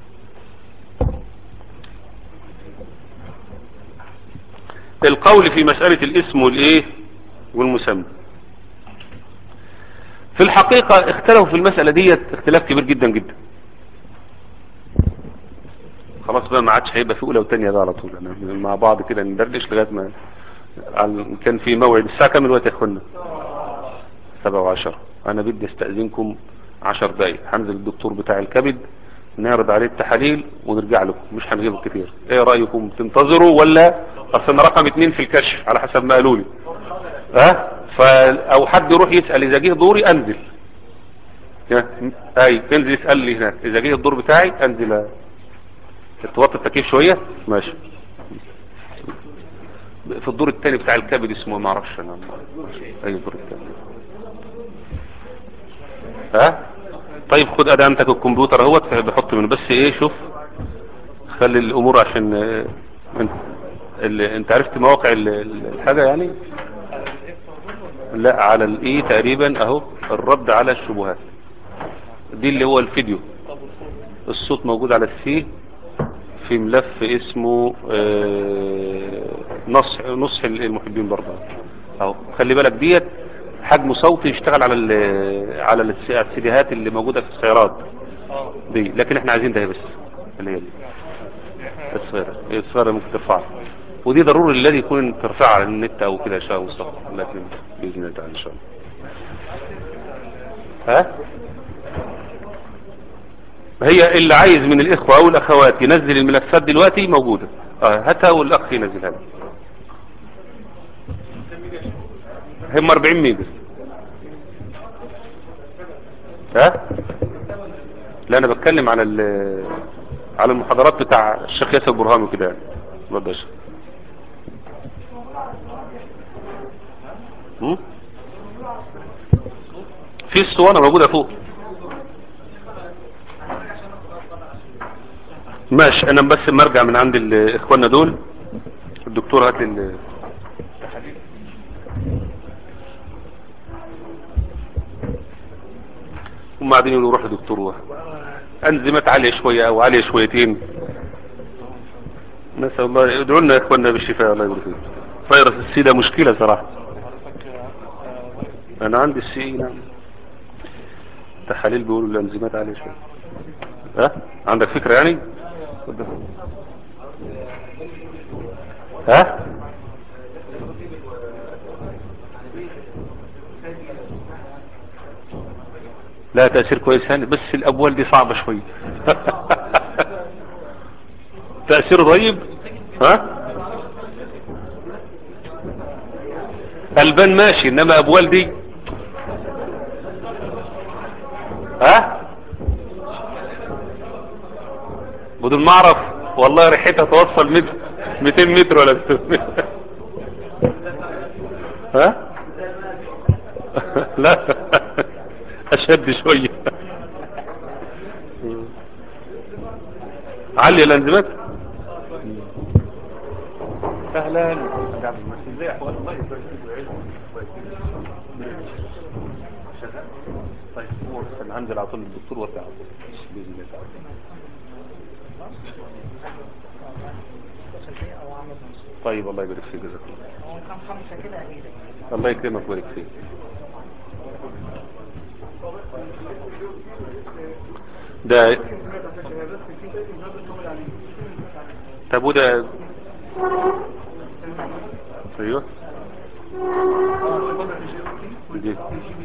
القول في مسألة الاسم والايه والمسمى في الحقيقة اختلفوا في المسألة دي اختلاف كبير جدا جدا خلاص بقى ما عادش هيبقى في اولى وثانيه ده على طول يعني مع بعض كده ندردش لغايه ما كان في موعد الساعه كام الوقت يا اخوانا سبعة وعشرة انا بدي استأذنكم عشر دقايق هنزل الدكتور بتاع الكبد نعرض عليه التحاليل ونرجع لكم مش هنغيب كتير ايه رأيكم تنتظروا ولا اصل انا رقم اتنين في الكشف على حسب ما قالوا لي ها ف او حد يروح يسأل اذا جه دوري انزل يا- اي تنزل يسأل لي هناك اذا جه الدور بتاعي انزل توطي التكييف شوية ماشي في الدور الثاني بتاع الكبد اسمه ما اعرفش انا اي الدور الثاني ها طيب خد ادامتك الكمبيوتر اهوت بحط من بس ايه شوف خلي الامور عشان آه، انت, ال- انت عرفت مواقع ال- ال- الحاجة يعني لا على الايه تقريبا اهو الرد على الشبهات دي اللي هو الفيديو الصوت موجود على السي في ملف اسمه آه، نصح نصح المحبين برضه اهو خلي بالك ديت حجم صوتي يشتغل على ال على الس- السيديهات اللي موجودة في السيارات دي لكن احنا عايزين ده بس اللي هي دي الصغيرة هي الصغيرة ممكن ترفعها ودي ضروري الذي يكون ترفعها على النت او كده ان شاء الله مصطفى الله يكرمك باذن الله تعالى ان شاء الله ها هي اللي عايز من الاخوة او الاخوات ينزل الملفات دلوقتي موجودة اه هاتها والاخ ينزلها لك. هم 40 ميجا ها لا انا بتكلم على ال- على المحاضرات بتاع الشيخ ياسر برهان وكده يعني اتفضل يا شيخ. هم؟ في الصوانة موجودة فوق ماشي انا بس لما ارجع من عند ال- اخواننا دول الدكتور هات لي ال- هم قاعدين يقولوا روح لدكتور واحد انزمت عالية شوية او عالية شويتين نسأل الله ادعوا لنا يا اخواننا بالشفاء الله يبارك فيكم فيروس السي ده مشكلة صراحة انا عندي السي نعم تحاليل بيقولوا الانزيمات عالية شوية ها عندك فكرة يعني ها لا تأثير كويس هاني بس الأبوال دي صعبة شوية تأثير طيب ها البان ماشي انما ابوال دي ها بدون ما اعرف والله ريحتها توصل متر 200 متر ولا 200 متر ها لا اشد شوية علي الانزيمات اهلا ازاي احوال الله يبارك فيك ويعزك شغال طيب انا هنزل على طول للدكتور وارجع على طول باذن الله تعالى طيب الله يبارك فيك جزاك الله الله يكرمك ويبارك فيك ده طب وده ايوه دي.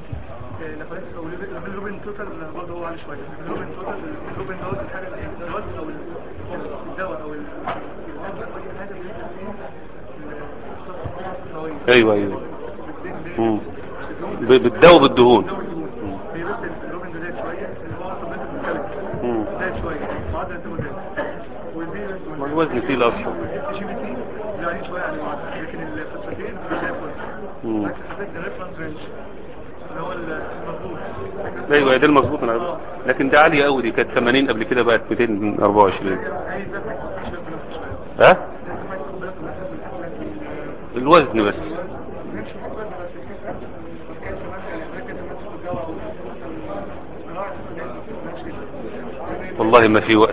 الروبن توتال برضه هو عالي شويه الروبن توتال الروبن دوت الحاجه الدواء او الدواء او الحاجه ايوه ايوه مم. ب- بتداوب الدهون هي بس الروبن ده زاد شويه اللي هو اصلا بنت الكلب مم. زاد شويه معدل الدم زاد والبي ما الوزن تقيل اصلا جي بي تي يعني شويه عن المعدل لكن الفوسفاتين زاد مم. شويه حضرتك الريفرنس رينج اللي هو المظبوط ايوه ده المظبوط انا عارف. لكن ده عالية قوي دي كانت 80 قبل كده بقت 224 هي بس شويه بنفس شويه ها الوزن بس والله ما في وقت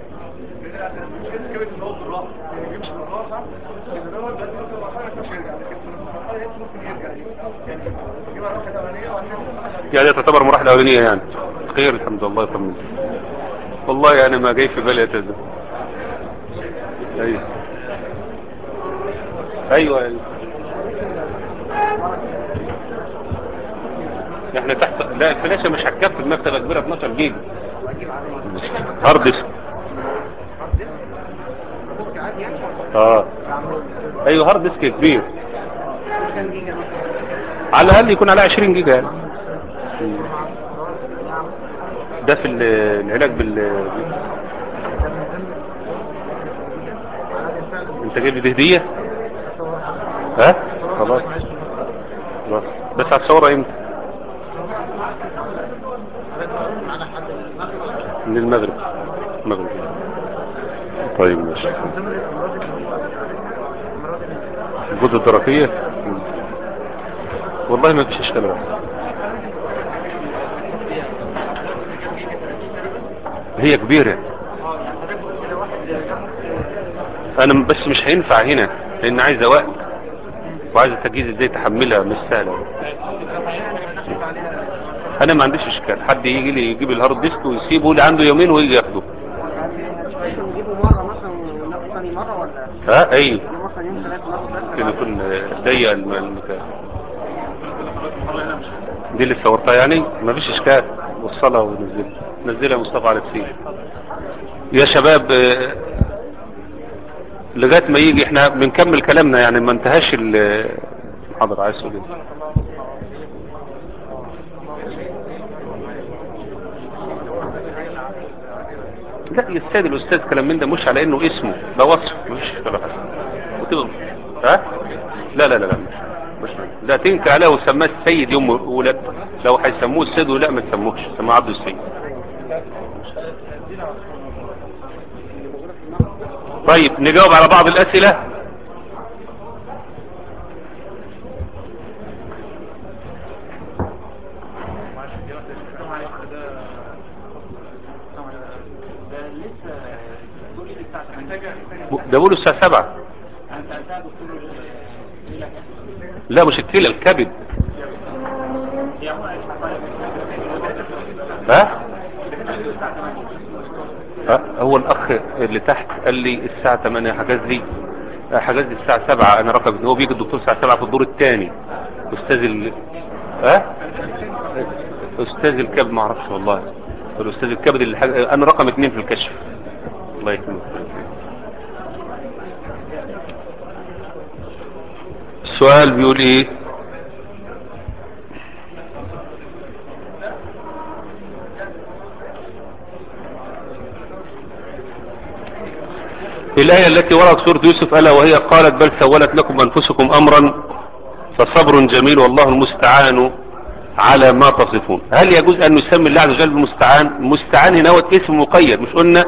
يعني تعتبر مراحلة أولانية يعني خير الحمد لله يطمن والله يعني ما جاي في بالي أتذكر ايوه ايوه أيوة. احنا تحت لا الفلاشة مش هتكفي المكتبة كبيرة 12 جيجا هارد ديسك اه ايوه هارد ديسك كبير على الاقل يكون على 20 جيجا يعني. ده في ال- العلاج بال انت جايب لي هديه ها خلاص خلاص بس هتصورها امتى من المغرب المغرب طيب ماشي الغدة الدرقية مم. والله ما فيش اشكال واحد هي كبيرة انا بس مش هينفع هنا لان عايزة وقت وعايزة تجهيز ازاي تحملها مش سهلة انا ما عنديش اشكال حد يجي لي يجيب الهارد ديسك ويسيبه لي عنده يومين ويجي ياخده نجيبه مرة مثلا وناخد ثاني مرة ولا ها ايوه نجيبه مثلا يوم ثلاثة ناخد بس كده يكون ضيق الم- المكان دي اللي صورتها يعني مفيش اشكال وصلها ونزلها نزلها مصطفى على السيل يا شباب آه، لغايه ما يجي احنا بنكمل كلامنا يعني ما انتهاش ال- حاضر عايز تقول ايه لا يا السيد الاستاذ كلام من ده مش على انه اسمه ده وصف مش ولا حاجه وتبقى ها لا لا لا لا مش مش لا تنكر عليه وسماه السيد يوم ولد لو هيسموه السيد ولا ما تسموهش سماه عبد السيد طيب نجاوب على بعض الاسئله ده بقوله الساعه 7 لا مش الكلى الكبد ها ها هو الاخ اللي تحت قال لي الساعة 8 حجز لي حجز لي الساعة 7 انا رقم هو بيجي الدكتور الساعة 7 في الدور الثاني استاذ ال ها استاذ الكبد ما اعرفش والله الاستاذ الكبد اللي حج... انا رقم اثنين في الكشف الله يكرمك السؤال بيقول ايه الآية التي وردت سورة يوسف ألا وهي قالت بل سولت لكم أنفسكم أمرا فصبر جميل والله المستعان على ما تصفون هل يجوز أن نسمي الله عز وجل بالمستعان المستعان هنا هو اسم مقيد مش قلنا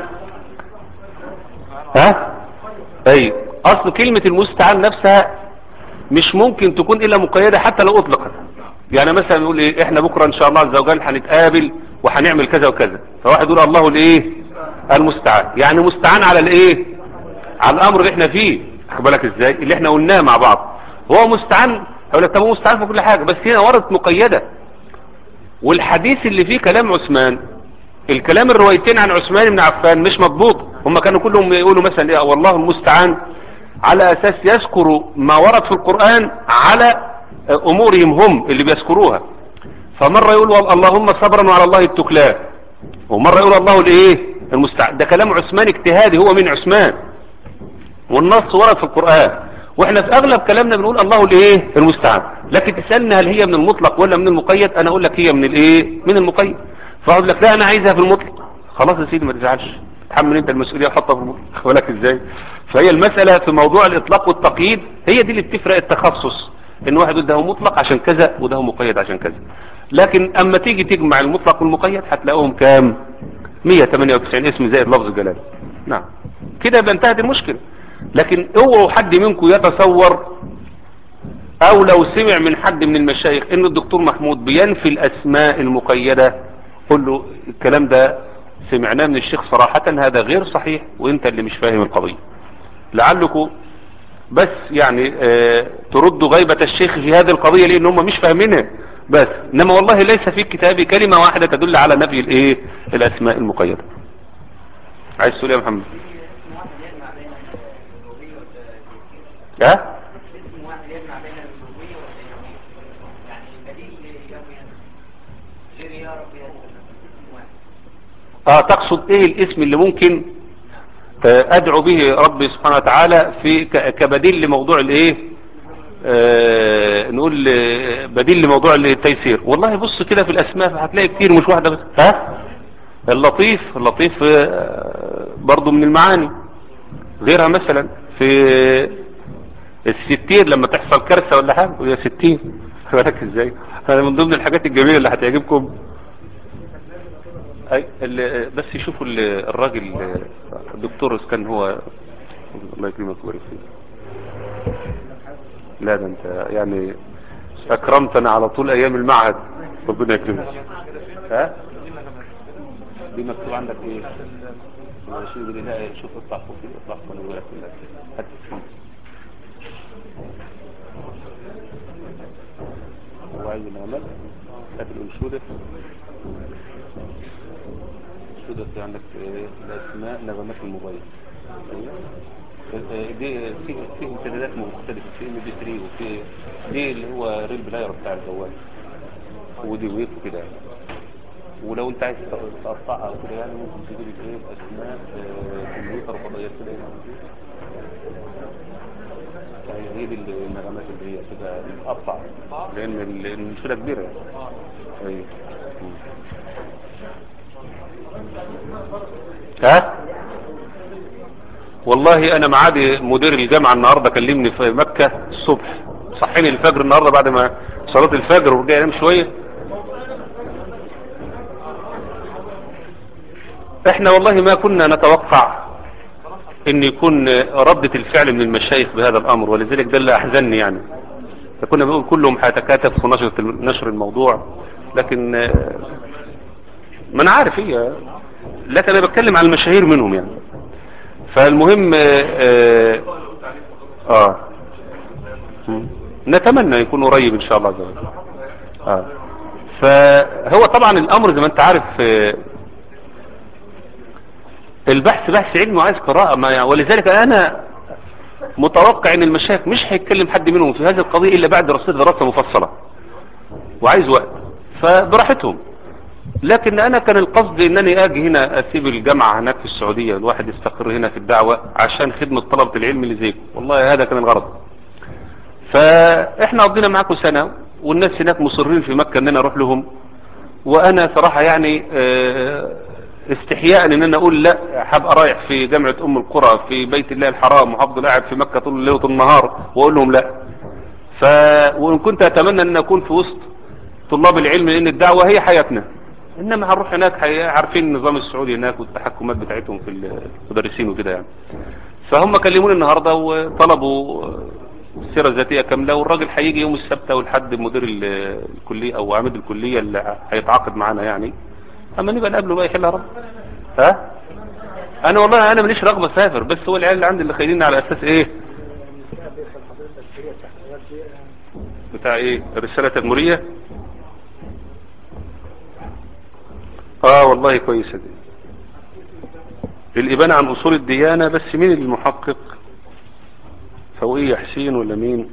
ها أي أصل كلمة المستعان نفسها مش ممكن تكون إلا مقيدة حتى لو أطلقت يعني مثلا نقول إيه إحنا بكرة إن شاء الله عز وجل هنتقابل وهنعمل كذا وكذا فواحد يقول الله الإيه المستعان يعني مستعان على الإيه على الامر اللي احنا فيه خد بالك ازاي اللي احنا قلناه مع بعض هو مستعان هقول لك طب هو مستعان في كل حاجه بس هنا وردت مقيده والحديث اللي فيه كلام عثمان الكلام الروايتين عن عثمان بن عفان مش مضبوط هم كانوا كلهم يقولوا مثلا ايه والله المستعان على اساس يذكروا ما ورد في القران على امورهم هم اللي بيذكروها فمره يقول اللهم صبرا وعلى الله التكلان ومره يقول الله الايه المستعان ده كلام عثمان اجتهادي هو من عثمان والنص ورد في القرآن واحنا في اغلب كلامنا بنقول الله الايه المستعان لكن تسألنا هل هي من المطلق ولا من المقيد انا اقول لك هي من الايه من المقيد فاقول لك لا انا عايزها في المطلق خلاص يا سيدي ما تزعلش تحمل انت المسؤولية وحطها في المطلق بالك ازاي فهي المسألة في موضوع الاطلاق والتقييد هي دي اللي بتفرق التخصص ان واحد يقول ده هو مطلق عشان كذا وده هو مقيد عشان كذا لكن اما تيجي تجمع المطلق والمقيد هتلاقوهم كام 198 اسم زائد لفظ جلال نعم كده يبقى انتهت المشكله لكن اوعوا حد منكم يتصور او لو سمع من حد من المشايخ ان الدكتور محمود بينفي الاسماء المقيدة قل له الكلام ده سمعناه من الشيخ صراحة هذا غير صحيح وانت اللي مش فاهم القضية لعلكم بس يعني اه تردوا غيبة الشيخ في هذه القضية لان هم مش فاهمينها بس انما والله ليس في كتابي كلمة واحدة تدل على نفي الايه الاسماء المقيدة عايز تقول يا محمد ها اه تقصد ايه الاسم اللي ممكن آه، ادعو به ربي سبحانه وتعالى في ك- كبديل لموضوع الايه آه نقول آه، بديل لموضوع التيسير والله بص كده في الاسماء هتلاقي كتير مش واحدة بس ها اللطيف اللطيف آه، برضو من المعاني غيرها مثلا في الستين لما تحصل كارثة ولا حاجة وهي ستين بالك ازاي هذا من ضمن الحاجات الجميلة اللي هتعجبكم أي ال- بس يشوفوا ال- الراجل الدكتور إذا كان هو الله يكرمك ويبارك فيك لا ده انت يعني اكرمتنا على طول ايام المعهد ربنا يكرمك ها دي مكتوب عندك ايه شو بدي لا شوف اطلع فوق كده اطلع فوق انا بقول لك هات الفلوس. هو عايز العمل هات الانشوده الانشوده في عندك آه، الاسماء نغمات الموبايل أيوة. آه، دي في في امتدادات مختلفه في ام بي 3 وفي دي اللي هو ريل بلاير بتاع الجوال ودي ويف وكده يعني. ولو انت عايز تقطعها او كده يعني ممكن تجيب ايه اسماء آه، كمبيوتر وفضائيات كده يعني. يعني هي دي النغمات اللي هي كده بتقطع لان ال- المشكله كبيره يعني ايوه مم. ها والله انا معادي مدير الجامعه النهارده كلمني في مكه الصبح صحيني الفجر النهارده بعد ما صلاه الفجر ورجع انام شويه احنا والله ما كنا نتوقع ان يكون ردة الفعل من المشايخ بهذا الامر ولذلك ده اللي احزنني يعني فكنا بنقول كلهم هيتكاتف في نشر نشر الموضوع لكن آه، ما انا عارف هي لكن انا بتكلم عن المشاهير منهم يعني فالمهم اه, آه, آه مم. نتمنى يكون قريب ان شاء الله عز وجل اه فهو طبعا الامر زي ما انت عارف آه البحث بحث علمي وعايز قراءة ما ولذلك انا متوقع ان المشايخ مش هيتكلم حد منهم في هذه القضية الا بعد دراسة دراسة مفصلة وعايز وقت فبراحتهم لكن انا كان القصد انني اجي هنا اسيب الجامعة هناك في السعودية الواحد يستقر هنا في الدعوة عشان خدمة طلبة العلم اللي زيكم والله هذا كان الغرض فاحنا قضينا معاكم سنة والناس هناك مصرين في مكة اننا اروح لهم وانا صراحة يعني آه، استحياء ان انا اقول لا هبقى رايح في جامعة ام القرى في بيت الله الحرام وهفضل قاعد في مكة طول الليل وطول النهار واقول لهم لا ف وان كنت اتمنى ان اكون في وسط طلاب العلم لان الدعوة هي حياتنا انما هنروح هناك حي- عارفين النظام السعودي هناك والتحكمات بتاعتهم في المدرسين وكده يعني فهم كلموني النهاردة وطلبوا السيرة الذاتية كاملة والراجل هيجي يوم السبت او الحد مدير ال- الكلية او عميد الكلية اللي هيتعاقد معانا يعني اما نبقى نقابله بقى يحل رب ها انا والله انا ماليش رغبة اسافر بس هو العيال اللي عندي اللي خايلين على اساس ايه بتاع ايه الرسالة التدمرية اه والله كويسة دي الإبانة عن أصول الديانة بس مين المحقق فوقية حسين ولا مين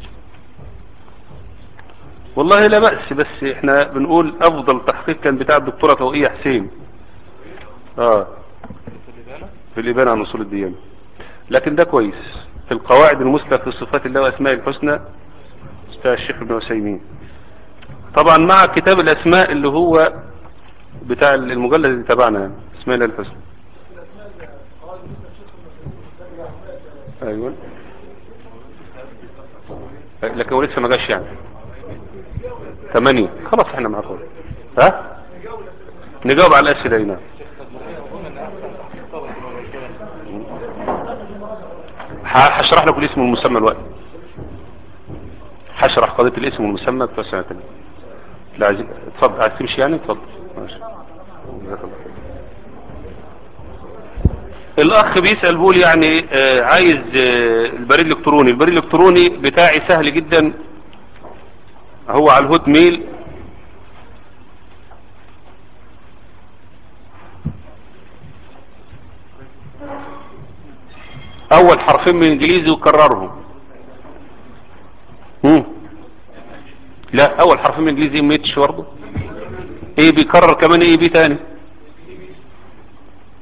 والله لا بأس بس احنا بنقول أفضل تحقيق كان بتاع الدكتورة فوقية حسين اه في الإبانة عن أصول الديانة لكن ده كويس في القواعد المثلى في صفات الله وأسماء الحسنى بتاع الشيخ ابن عثيمين طبعا مع كتاب الأسماء اللي هو بتاع المجلد اللي تبعنا يعني اسماء الله الحسنى ايوه لكن هو لسه ما جاش يعني ثمانية خلاص احنا معاكم ها نجاوب على الاسئله هنا ه- هشرح لكم الاسم والمسمى الوقت هشرح قضيه الاسم والمسمى بتوع سنه تانية لا عايز اتفضل عايز تمشي يعني اتفضل ماشي جزاك الله خير. الاخ بيسأل بيقول يعني آه، عايز آه، البريد الالكتروني البريد الالكتروني بتاعي سهل جدا هو على الهوت ميل اول حرفين من الانجليزي وكررهم مم. لا اول حرفين من الانجليزي ميتش برضه ايه بيكرر كمان ايه بي تاني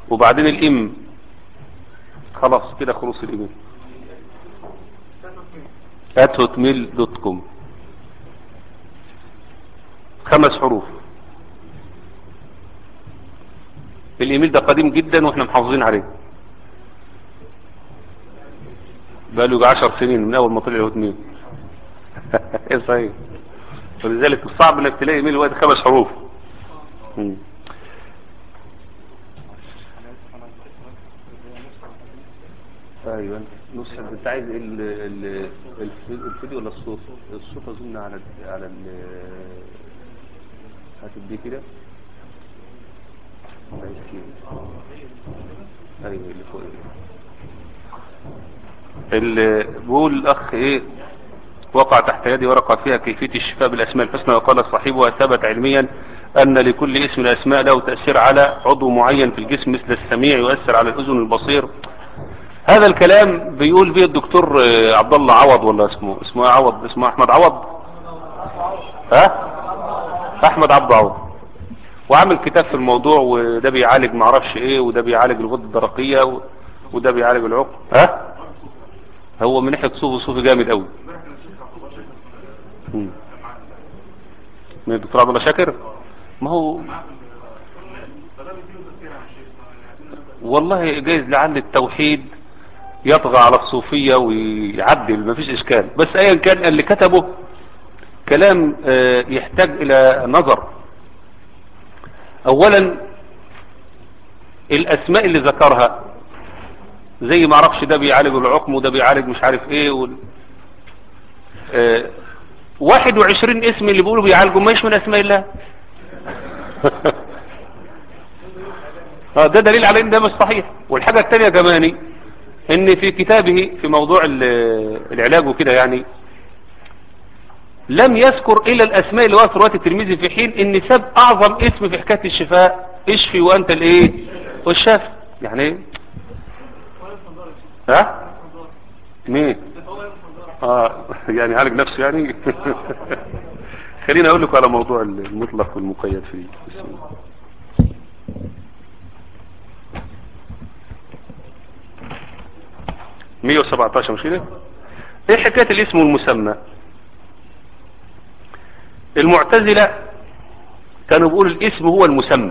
وبعدين الام خلاص كده خلص الايميل هوتميل دوت كوم خمس حروف الايميل ده قديم جدا واحنا محافظين عليه بقاله يجي 10 سنين من اول ما طلع الهوتميل ايه صحيح ولذلك صعب انك تلاقي ايميل واحد خمس حروف مم. ايوه نسخه انت عايز ال ال الف- الفيديو ولا الصوت الصوت اظن على ال على ال هتدي كده عايز كده. ايوه اللي فوق اللي بيقول الاخ ايه وقع تحت يدي ورقة فيها كيفية الشفاء بالأسماء الحسنى وقال صاحبها ثبت علميا أن لكل اسم من الأسماء له تأثير على عضو معين في الجسم مثل السميع يؤثر على الأذن البصير هذا الكلام بيقول به الدكتور آه، عبد الله عوض ولا اسمه اسمه إيه عوض اسمه أحمد عوض ها أحمد عبد عوض وعامل كتاب في الموضوع وده بيعالج معرفش ايه وده بيعالج الغدة الدرقية و- وده بيعالج العقد ها هو من ناحية صوفي صوفي جامد قوي مم. من الدكتور عبد الله شاكر ما هو والله جايز لعل التوحيد يطغى على الصوفية ويعدل ما فيش اشكال بس ايا كان اللي كتبه كلام آه، يحتاج الى نظر اولا الاسماء اللي ذكرها زي ما اعرفش ده بيعالج العقم وده بيعالج مش عارف ايه وال... آه، 21 اسم اللي بيقولوا بيعالجوا مش من اسماء الله اه ده دليل على ان ده مش صحيح والحاجة الثانية كمان ان في كتابه في موضوع ال- العلاج وكده يعني لم يذكر الا الاسماء اللي وصل رواية الترمذي في حين ان ساب اعظم اسم في حكاية الشفاء اشفي وانت الايه والشافي يعني ايه ها مين اه يعني عالج نفسه يعني خليني اقول لكم على موضوع المطلق والمقيد فيه بسم الله. مية وسبعتاشر مش كده ايه حكاية الاسم والمسمى المعتزلة كانوا بيقولوا الاسم هو المسمى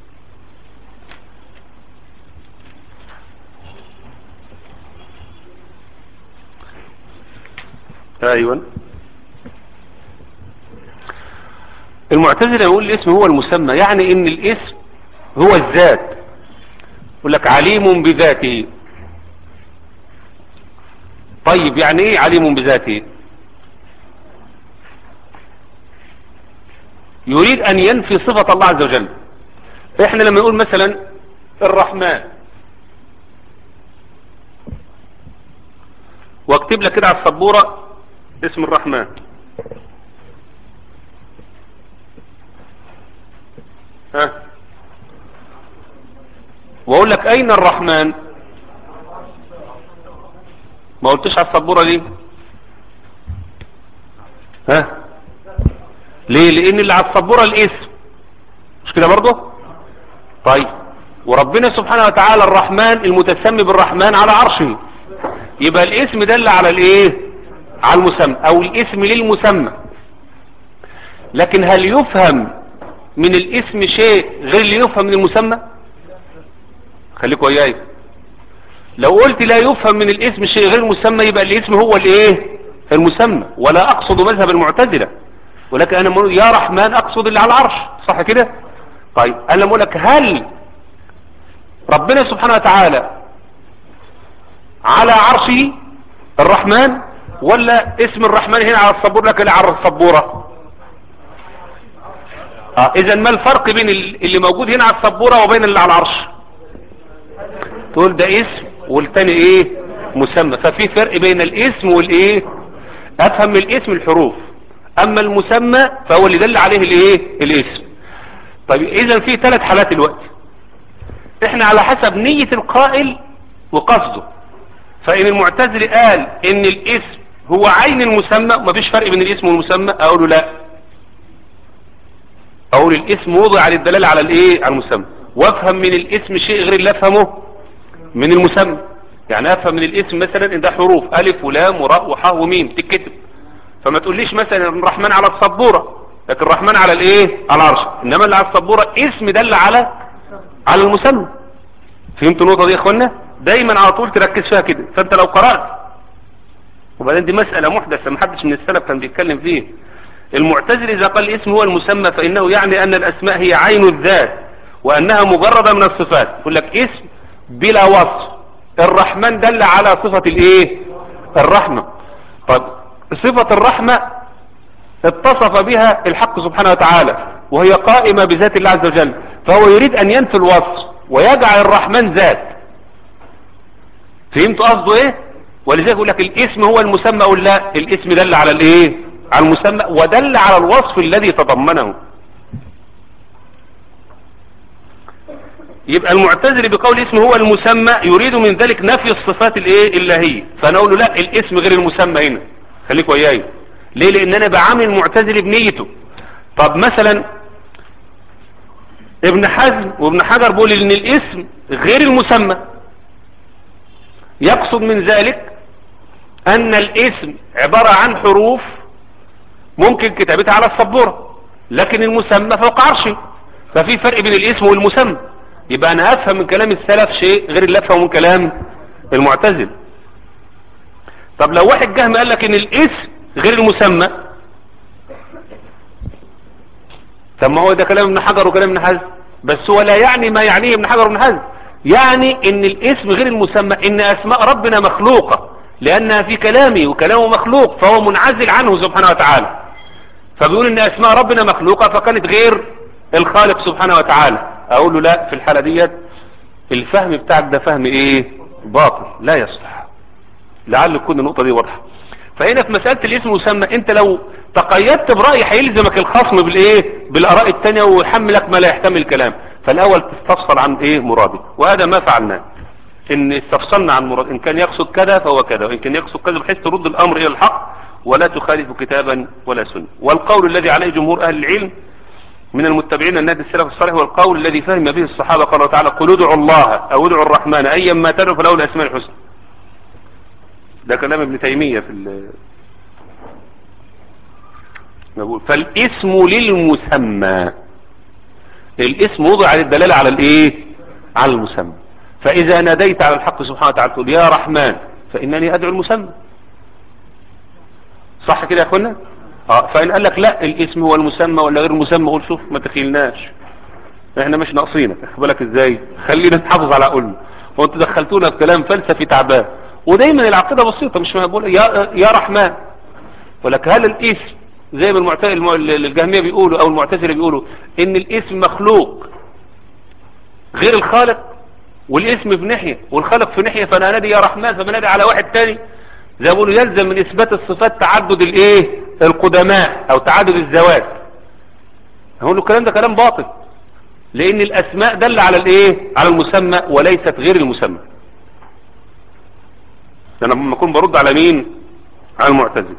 ايوه المعتزلة يقول الاسم هو المسمى يعني ان الاسم هو الذات يقول لك عليم بذاته طيب يعني ايه عليم بذاته يريد ان ينفي صفة الله عز وجل احنا لما نقول مثلا الرحمن واكتب لك كده على السبورة اسم الرحمن ها واقول لك اين الرحمن ما قلتش على السبورة ليه ها ليه لان اللي على السبورة الاسم مش كده برضه طيب وربنا سبحانه وتعالى الرحمن المتسمي بالرحمن على عرشه يبقى الاسم دل على الايه على المسمى او الاسم للمسمى لكن هل يفهم من الاسم شيء غير اللي يفهم من المسمى خليكوا وياي لو قلت لا يفهم من الاسم شيء غير المسمى يبقى الاسم هو الايه المسمى ولا اقصد مذهب المعتزلة ولكن انا بقول يا رحمن اقصد اللي على العرش صح كده طيب انا بقول لك هل ربنا سبحانه وتعالى على عرشه الرحمن ولا اسم الرحمن هنا على السبورة لكن على السبورة اه اذا ما الفرق بين ال- اللي موجود هنا على السبورة وبين اللي على العرش تقول ده اسم والتاني ايه مسمى ففي فرق بين الاسم والايه افهم من الاسم الحروف اما المسمى فهو اللي دل عليه الايه الاسم طيب اذا في ثلاث حالات الوقت احنا على حسب نية القائل وقصده فان المعتزل قال ان الاسم هو عين المسمى ومفيش فرق بين الاسم والمسمى اقول له لا اقول الاسم وضع للدلالة على الايه على المسمى وافهم من الاسم شيء غير اللي افهمه من المسمى يعني افهم من الاسم مثلا ان ده حروف الف ولام وراء وحاء وميم تتكتب فما تقوليش مثلا الرحمن على السبورة لكن الرحمن على الايه على العرش انما اللي على السبورة اسم دل على على المسمى فهمت النقطة دي يا اخوانا دايما على طول تركز فيها كده فانت لو قرأت وبعدين دي مسألة محدثة محدش من السلف كان بيتكلم فيه المعتزل اذا قال الاسم هو المسمى فانه يعني ان الاسماء هي عين الذات وانها مجردة من الصفات يقول لك اسم بلا وصف الرحمن دل على صفة الايه الرحمة طب صفة الرحمة اتصف بها الحق سبحانه وتعالى وهي قائمة بذات الله عز وجل فهو يريد ان ينفي الوصف ويجعل الرحمن ذات فهمت قصده ايه ولذلك يقول لك الاسم هو المسمى او لا الاسم دل على الايه على المسمى ودل على الوصف الذي تضمنه يبقى المعتزل بقول اسم هو المسمى يريد من ذلك نفي الصفات الايه الالهيه فنقول له لا الاسم غير المسمى هنا خليك وياي ليه لان انا بعامل المعتزل بنيته طب مثلا ابن حزم وابن حجر بيقول ان الاسم غير المسمى يقصد من ذلك ان الاسم عبارة عن حروف ممكن كتابتها على السبورة لكن المسمى فوق عرشه ففي فرق بين الاسم والمسمى يبقى انا افهم من كلام السلف شيء غير اللي افهمه من كلام المعتزل طب لو واحد جهم قال لك ان الاسم غير المسمى طب ما هو ده كلام ابن حجر وكلام ابن حزم بس هو لا يعني ما يعنيه ابن حجر وابن حزم يعني ان الاسم غير المسمى ان اسماء ربنا مخلوقة لانها في كلامه وكلامه مخلوق فهو منعزل عنه سبحانه وتعالى فبيقول ان اسماء ربنا مخلوقة فكانت غير الخالق سبحانه وتعالى اقول له لا في الحالة ديت الفهم بتاعك ده فهم ايه باطل لا يصلح لعل تكون النقطة دي واضحة فهنا في مسألة الاسم مسمى انت لو تقيدت برأي هيلزمك الخصم بالايه بالاراء التانية ويحملك ما لا يحتمل الكلام فالاول تستفصل عن ايه مرادك وهذا ما فعلناه ان استفصلنا عن مراد ان كان يقصد كذا فهو كذا وان كان يقصد كذا بحيث ترد الامر الى الحق ولا تخالف كتابا ولا سنة والقول الذي عليه جمهور اهل العلم من المتبعين النادي السلف الصالح والقول الذي فهم به الصحابة قال تعالى قل ادعوا الله او ادعوا الرحمن ايا ما تدعوا فله الاسماء الحسنى ده كلام ابن تيمية في ال نقول فالاسم للمسمى الاسم وضع للدلالة على الايه على المسمى فاذا ناديت على الحق سبحانه وتعالى تقول يا رحمن فانني ادعو المسمى صح كده يا اخوانا اه فان قال لك لا الاسم هو المسمى ولا غير المسمى قول شوف ما تخيلناش احنا مش ناقصينك اخد بالك ازاي خلينا نحافظ على قولنا وانتوا دخلتونا في كلام فلسفي تعبان ودايما العقيدة بسيطة مش ما بقول يا يا رحمن ولك هل الاسم زي ما المعتزله الجهميه بيقولوا او المعتزله بيقولوا ان الاسم مخلوق غير الخالق والاسم في ناحيه والخالق في ناحيه فانا انادي يا رحمن فبنادي على واحد تاني زي ما بيقولوا يلزم من اثبات الصفات تعدد الايه القدماء او تعدد الذوات هقول له الكلام ده كلام باطل لان الاسماء دل على الايه على المسمى وليست غير المسمى انا لما اكون برد على مين على المعتزله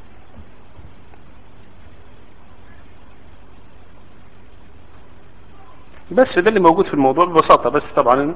بس ده اللي موجود في الموضوع ببساطة بس طبعا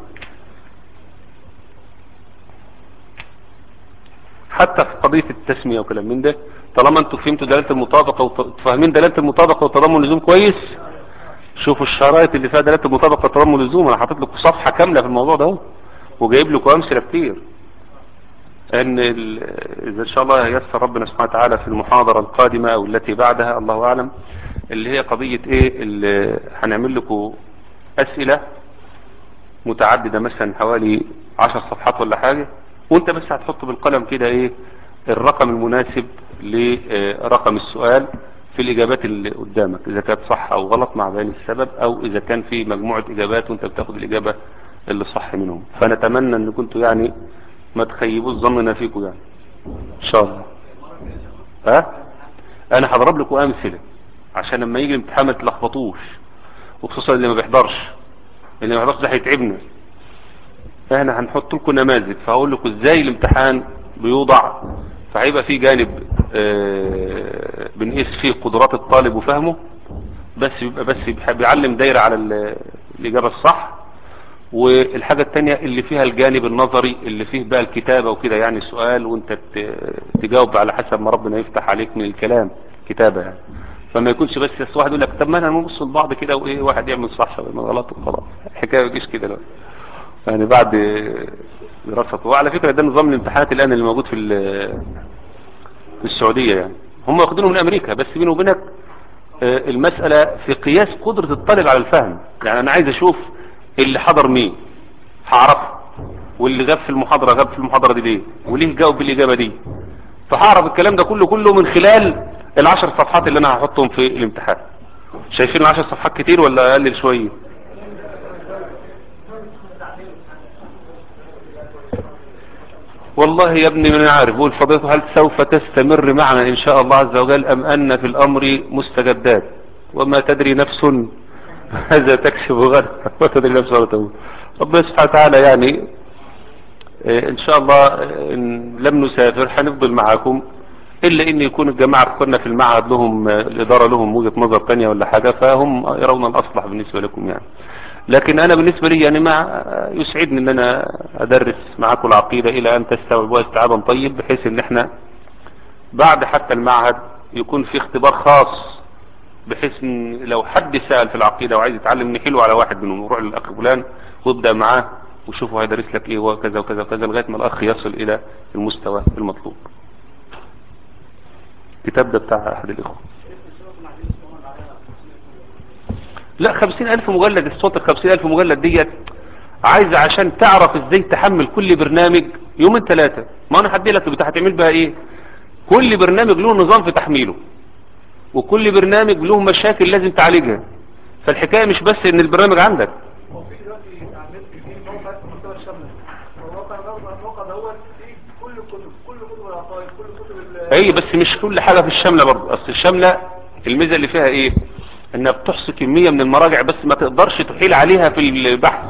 حتى في قضية التسمية وكلام من ده طالما انتوا فهمتوا دلالة المطابقة وفاهمين دلالة المطابقة وتضمن اللزوم كويس شوفوا الشرايط اللي فيها دلالة المطابقة وتضمن اللزوم انا حاطط لكم صفحة كاملة في الموضوع ده وجايب لكم امثلة كتير ان اذا ان شاء الله يسر ربنا سبحانه وتعالى في المحاضرة القادمة او التي بعدها الله اعلم اللي هي قضية ايه اللي هنعمل لكم اسئلة متعددة مثلا حوالي عشر صفحات ولا حاجة وانت بس هتحط بالقلم كده ايه الرقم المناسب لرقم السؤال في الاجابات اللي قدامك اذا كانت صح او غلط مع بيان السبب او اذا كان في مجموعة اجابات وانت بتاخد الاجابة اللي صح منهم فنتمنى ان كنتوا يعني ما تخيبوش ظننا فيكم يعني ان شاء الله ها انا هضرب لكم امثله عشان لما يجي الامتحان ما تلخبطوش وخصوصا اللي ما بيحضرش اللي ما بيحضرش ده هيتعبنا احنا هنحط لكم نماذج فهقول لكم ازاي الامتحان بيوضع فهيبقى في جانب اه بنقيس فيه قدرات الطالب وفهمه بس بيبقى بس بيعلم دايرة على الإجابة الصح والحاجة التانية اللي فيها الجانب النظري اللي فيه بقى الكتابة وكده يعني سؤال وانت ت- تجاوب على حسب ما ربنا يفتح عليك من الكلام كتابة يعني فما يكونش بس بس واحد يقول لك طب ما انا نبص لبعض كده وايه واحد يعمل صح ولا غلط وخلاص الحكاية ما تجيش كده لا. يعني بعد دراسة وعلى فكرة ده نظام الامتحانات الآن اللي موجود في ال- في السعودية يعني هم واخدينه من أمريكا بس بيني وبينك آه، المسألة في قياس قدرة الطالب على الفهم يعني أنا عايز أشوف اللي حضر مين هعرفه واللي غاب في المحاضرة غاب في المحاضرة دي ليه وليه جاوب بالإجابة دي فهعرف الكلام ده كله كله من خلال العشر صفحات اللي أنا هحطهم في الامتحان شايفين العشر صفحات كتير ولا أقلل شوية والله يا ابني من عارف بقول فضيلته هل سوف تستمر معنا ان شاء الله عز وجل ام ان في الامر مستجدات وما تدري نفس هذا تكسب غدا وتدري نفس ولا تقول ربنا سبحانه وتعالى يعني آه، ان شاء الله آه، ان لم نسافر هنفضل معاكم الا ان يكون الجماعة كنا في المعهد لهم آه، الادارة لهم وجهة نظر تانية ولا حاجة فهم يرون الاصلح بالنسبة لكم يعني لكن انا بالنسبة لي يعني ما يسعدني ان انا ادرس معاكم العقيدة الى ان تستوعبوها استيعابا طيب بحيث ان احنا بعد حتى المعهد يكون في اختبار خاص بحيث ان لو حد سأل في العقيدة وعايز يتعلم نحيله على واحد منهم وروح للاخ فلان وابدأ معاه وشوفوا هيدرس لك ايه وكذا وكذا وكذا لغاية ما الاخ يصل الى المستوى المطلوب الكتاب ده بتاع احد الاخوة لا خمسين الف مجلد الصوت الخمسين الف مجلد ديت عايزة عشان تعرف ازاي تحمل كل برنامج يومين ثلاثة ما انا هدي لك بتاع هتعمل بها ايه كل برنامج له نظام في تحميله وكل برنامج له مشاكل لازم تعالجها فالحكاية مش بس ان البرنامج عندك هو في دلوقتي على النت في موقع اسمه المكتبه الشامله الموقع ده الموقع دوت فيه كل الكتب كل كتب العقائد كل كتب ال- اي بس مش كل حاجة في الشاملة برضه اصل الشاملة الميزة اللي فيها ايه انها بتحصي كمية من المراجع بس ما تقدرش تحيل عليها في البحث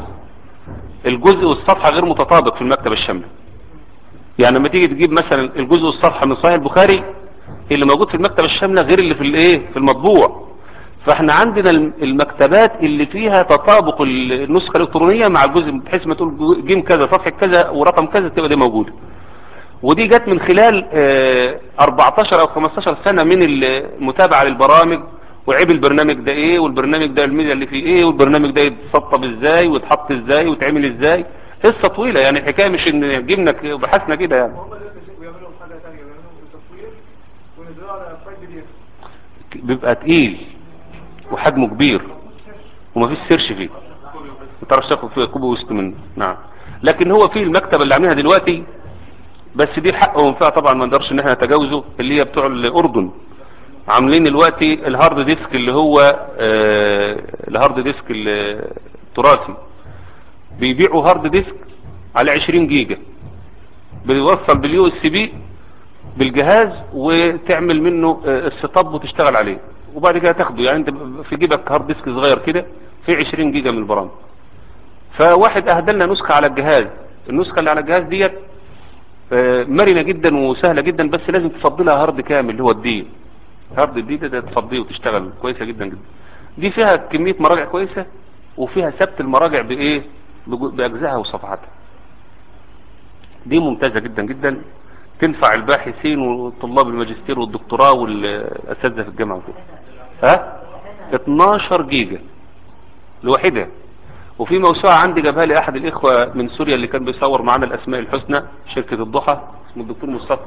الجزء والصفحة غير متطابق في المكتبة الشاملة يعني لما تيجي تجيب مثلا الجزء والصفحة من صحيح البخاري اللي موجود في المكتبة الشاملة غير اللي في الايه في المطبوع فاحنا عندنا الم- المكتبات اللي فيها تطابق النسخة الالكترونية مع الجزء بحيث ما تقول جيم كذا صفحة كذا ورقم كذا تبقى دي موجودة ودي جت من خلال آه، 14 او 15 سنة من المتابعة للبرامج وعيب البرنامج ده ايه والبرنامج ده الميديا اللي فيه ايه والبرنامج ده يتسطب ازاي ويتحط ازاي ويتعمل ازاي قصة طويلة يعني الحكاية مش ان جبنا ك- بحثنا كده يعني هم دلوقتي بيعملوا حاجه ثانيه بيعملوا تصوير وينزلوه على فايل بي دي اف بيبقى تقيل وحجمه كبير ومفيش سيرش فيه ما تعرفش تاخد فيه كوب وسط منه نعم لكن هو في المكتبة اللي عاملينها دلوقتي بس دي حقهم فيها طبعا ما نقدرش ان احنا نتجاوزه اللي هي بتوع الاردن عاملين دلوقتي الهارد ديسك اللي هو آه الهارد ديسك التراثي بيبيعوا هارد ديسك على 20 جيجا بيوصل باليو اس بي بالجهاز وتعمل منه آه، السطاب وتشتغل عليه وبعد كده تاخده يعني انت في جيبك هارد ديسك صغير كده في 20 جيجا من البرامج فواحد اهدى لنا نسخة على الجهاز النسخة اللي على الجهاز ديت آه، مرنة جدا وسهلة جدا بس لازم تفضلها هارد كامل اللي هو الدي هارد الدي ده, ده تفضيه وتشتغل كويسة جدا جدا دي فيها كمية مراجع كويسة وفيها ثبت المراجع بايه بجو- باجزائها وصفحاتها دي ممتازة جدا جدا تنفع الباحثين وطلاب الماجستير والدكتوراه والاساتذه في الجامعه وكده ها 12 جيجا لوحدها وفي موسوعة عندي جابها لي احد الاخوة من سوريا اللي كان بيصور معانا الاسماء الحسنى شركة الضحى اسمه الدكتور مصطفى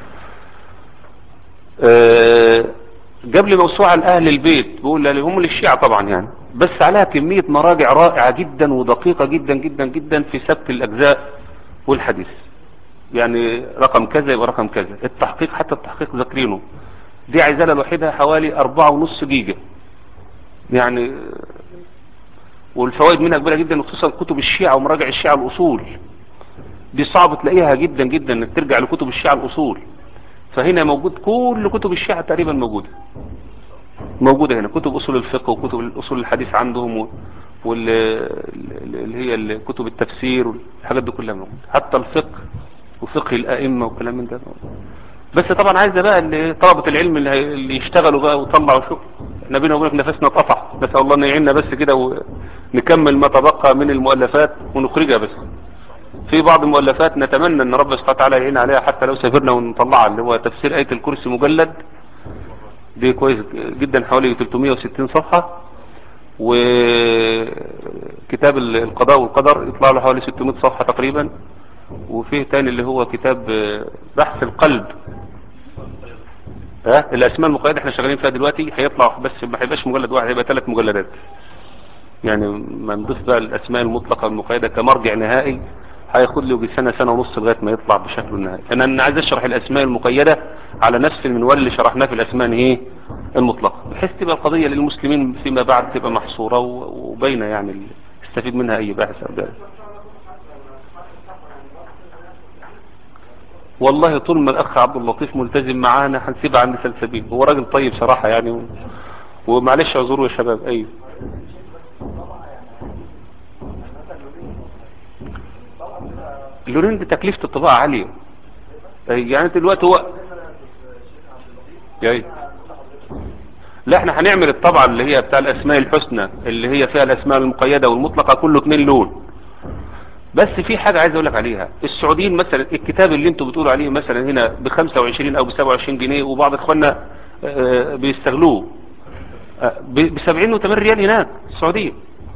آه، جاب لي موسوعة لأهل البيت بيقول لي هم للشيعة طبعا يعني بس عليها كمية مراجع رائعة جدا ودقيقة جدا جدا جدا في ثبت الأجزاء والحديث يعني رقم كذا يبقى رقم كذا التحقيق حتى التحقيق ذاكرينه دي عايزة لها لوحدها حوالي أربعة ونص جيجا يعني والفوائد منها كبيرة جدا خصوصا كتب الشيعة ومراجع الشيعة الأصول دي صعب تلاقيها جدا جدا انك ترجع لكتب الشيعة الأصول فهنا موجود كل كتب الشيعة تقريبا موجودة موجودة هنا كتب أصول الفقه وكتب أصول الحديث عندهم و- وال اللي هي ال- كتب التفسير والحاجات دي كلها موجودة حتى الفقه وفقه الأئمة وكلام من ده بس طبعا عايزة بقى اللي طلبة العلم اللي, هي- اللي يشتغلوا بقى ويطلعوا شغل احنا بينا وبينك نفسنا اتقطع نسأل الله ان يعيننا بس كده نكمل ما تبقى من المؤلفات ونخرجها بس في بعض المؤلفات نتمنى ان رب سبحانه وتعالى يعين عليها حتى لو سافرنا ونطلعها اللي هو تفسير آية الكرسي مجلد دي كويس جدا حوالي 360 صفحة وكتاب القضاء والقدر يطلع له حوالي 600 صفحة تقريبا وفيه تاني اللي هو كتاب بحث القلب ها الاسماء المقيدة احنا شغالين فيها دلوقتي هيطلع بس ما هيبقاش مجلد واحد هيبقى ثلاث مجلدات يعني ما نضيف بقى الاسماء المطلقة المقيدة كمرجع نهائي هياخد له سنة سنة ونص لغاية ما يطلع بشكله النهائي انا أنا عايز اشرح الاسماء المقيدة على نفس المنوال اللي شرحناه في الاسماء ايه المطلقة بحيث تبقى القضية للمسلمين فيما بعد تبقى محصورة و- وباينة يعني يستفيد منها اي باحث او دارس والله طول ما الاخ عبد اللطيف ملتزم معانا هنسيبها عند سلسبيل هو راجل طيب صراحة يعني و... ومعلش اعذروا يا شباب ايوه لورين دي تكلفة الطباعة عالية أي يعني دلوقتي هو جاي لا احنا هنعمل الطبعة اللي هي بتاع الاسماء الحسنى اللي هي فيها الاسماء المقيدة والمطلقة كله اتنين لون بس في حاجة عايز اقول لك عليها السعوديين مثلا الكتاب اللي انتوا بتقولوا عليه مثلا هنا ب 25 او ب 27 جنيه وبعض اخواننا آه، بيستغلوه ب 70 و 80 ريال هناك السعودية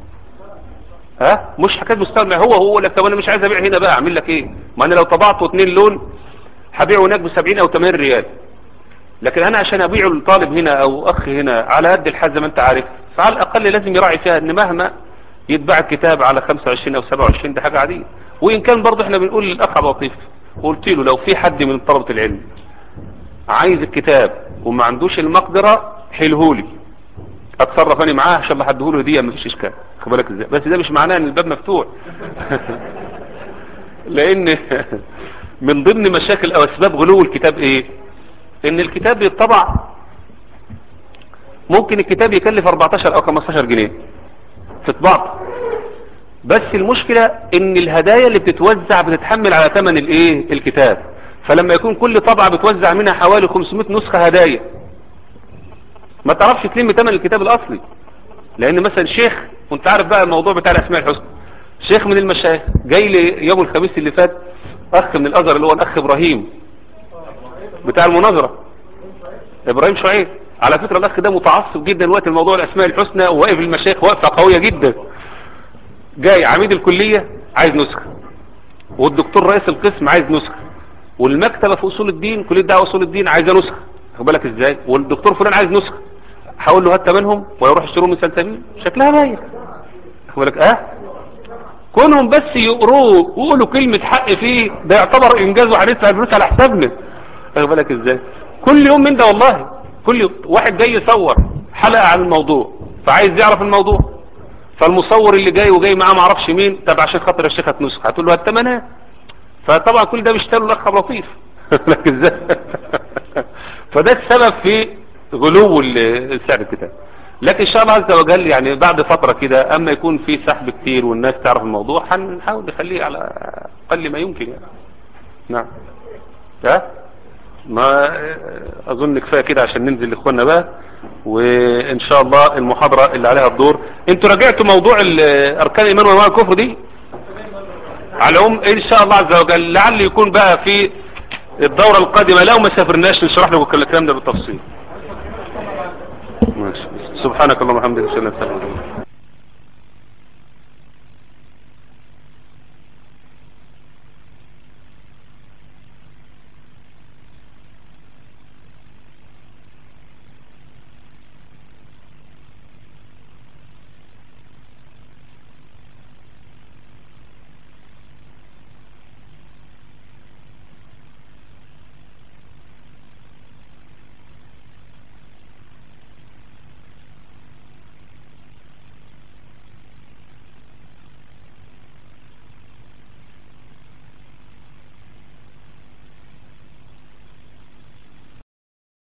ها مش حكايه مستغنى هو هو لك طب انا مش عايز ابيع هنا بقى اعمل لك ايه ما انا لو طبعته اتنين لون هبيعه هناك ب 70 او 80 ريال لكن انا عشان ابيعه للطالب هنا او اخ هنا على قد الحال زي ما انت عارف فعلى الاقل لازم يراعي فيها ان مهما يتباع الكتاب على 25 او 27 ده حاجه عاديه وان كان برضه احنا بنقول للاخ عبد اللطيف قلت له لو في حد من طلبه العلم عايز الكتاب وما عندوش المقدره حلهولي اتصرف انا معاه عشان ما هديهوله هديه مفيش اشكال خد بالك ازاي بس ده مش معناه ان الباب مفتوح لان من ضمن مشاكل او اسباب غلو الكتاب ايه ان الكتاب يطبع ممكن الكتاب يكلف 14 او 15 جنيه في طباعته بس المشكلة ان الهدايا اللي بتتوزع بتتحمل على ثمن الايه الكتاب فلما يكون كل طبعة بتوزع منها حوالي 500 نسخة هدايا ما تعرفش تلم ثمن الكتاب الاصلي لان مثلا شيخ وانت عارف بقى الموضوع بتاع الاسماء الحسنى شيخ من المشايخ جاي لي يوم الخميس اللي فات اخ من الازهر اللي هو الاخ ابراهيم بتاع المناظرة ابراهيم شعيب على فكرة الاخ ده متعصب جدا وقت الموضوع الاسماء الحسنى وواقف المشايخ وقفة قوية جدا جاي عميد الكلية عايز نسخة والدكتور رئيس القسم عايز نسخة والمكتبة في اصول الدين كلية دعوة اصول الدين عايزة نسخة خد بالك ازاي والدكتور فلان عايز نسخة هقول له هات ثمنهم ويروح يشتروه من سلسبيل شكلها باين خد بالك اه كونهم بس يقروه ويقولوا كلمة حق فيه ده يعتبر انجاز وهندفع الفلوس على حسابنا خد بالك ازاي كل يوم من ده والله كل يوم واحد جاي يصور حلقة عن الموضوع فعايز يعرف الموضوع فالمصور اللي جاي وجاي معاه ما اعرفش مين طب عشان خاطر الشيخ هتنسخ هتقول له هات ثمنها فطبعا كل ده بيشتغل الاخ عبد اللطيف لك ازاي فده السبب في غلو ال- سعر الكتاب لكن ان شاء الله عز وجل يعني بعد فترة كده اما يكون في سحب كتير والناس تعرف الموضوع هنحاول نخليه على اقل ما يمكن يعني نعم ها ما اظن كفايه كده عشان ننزل لاخواننا بقى وان شاء الله المحاضرة اللي عليها الدور انتوا راجعتوا موضوع ال- اركان الايمان وانواع الكفر دي على العموم ان شاء الله عز وجل لعل يكون بقى في الدورة القادمة لو ما سافرناش نشرح لكم الكلام ده بالتفصيل ماشي سبحانك اللهم وبحمدك اشهد ان لا اله الا انت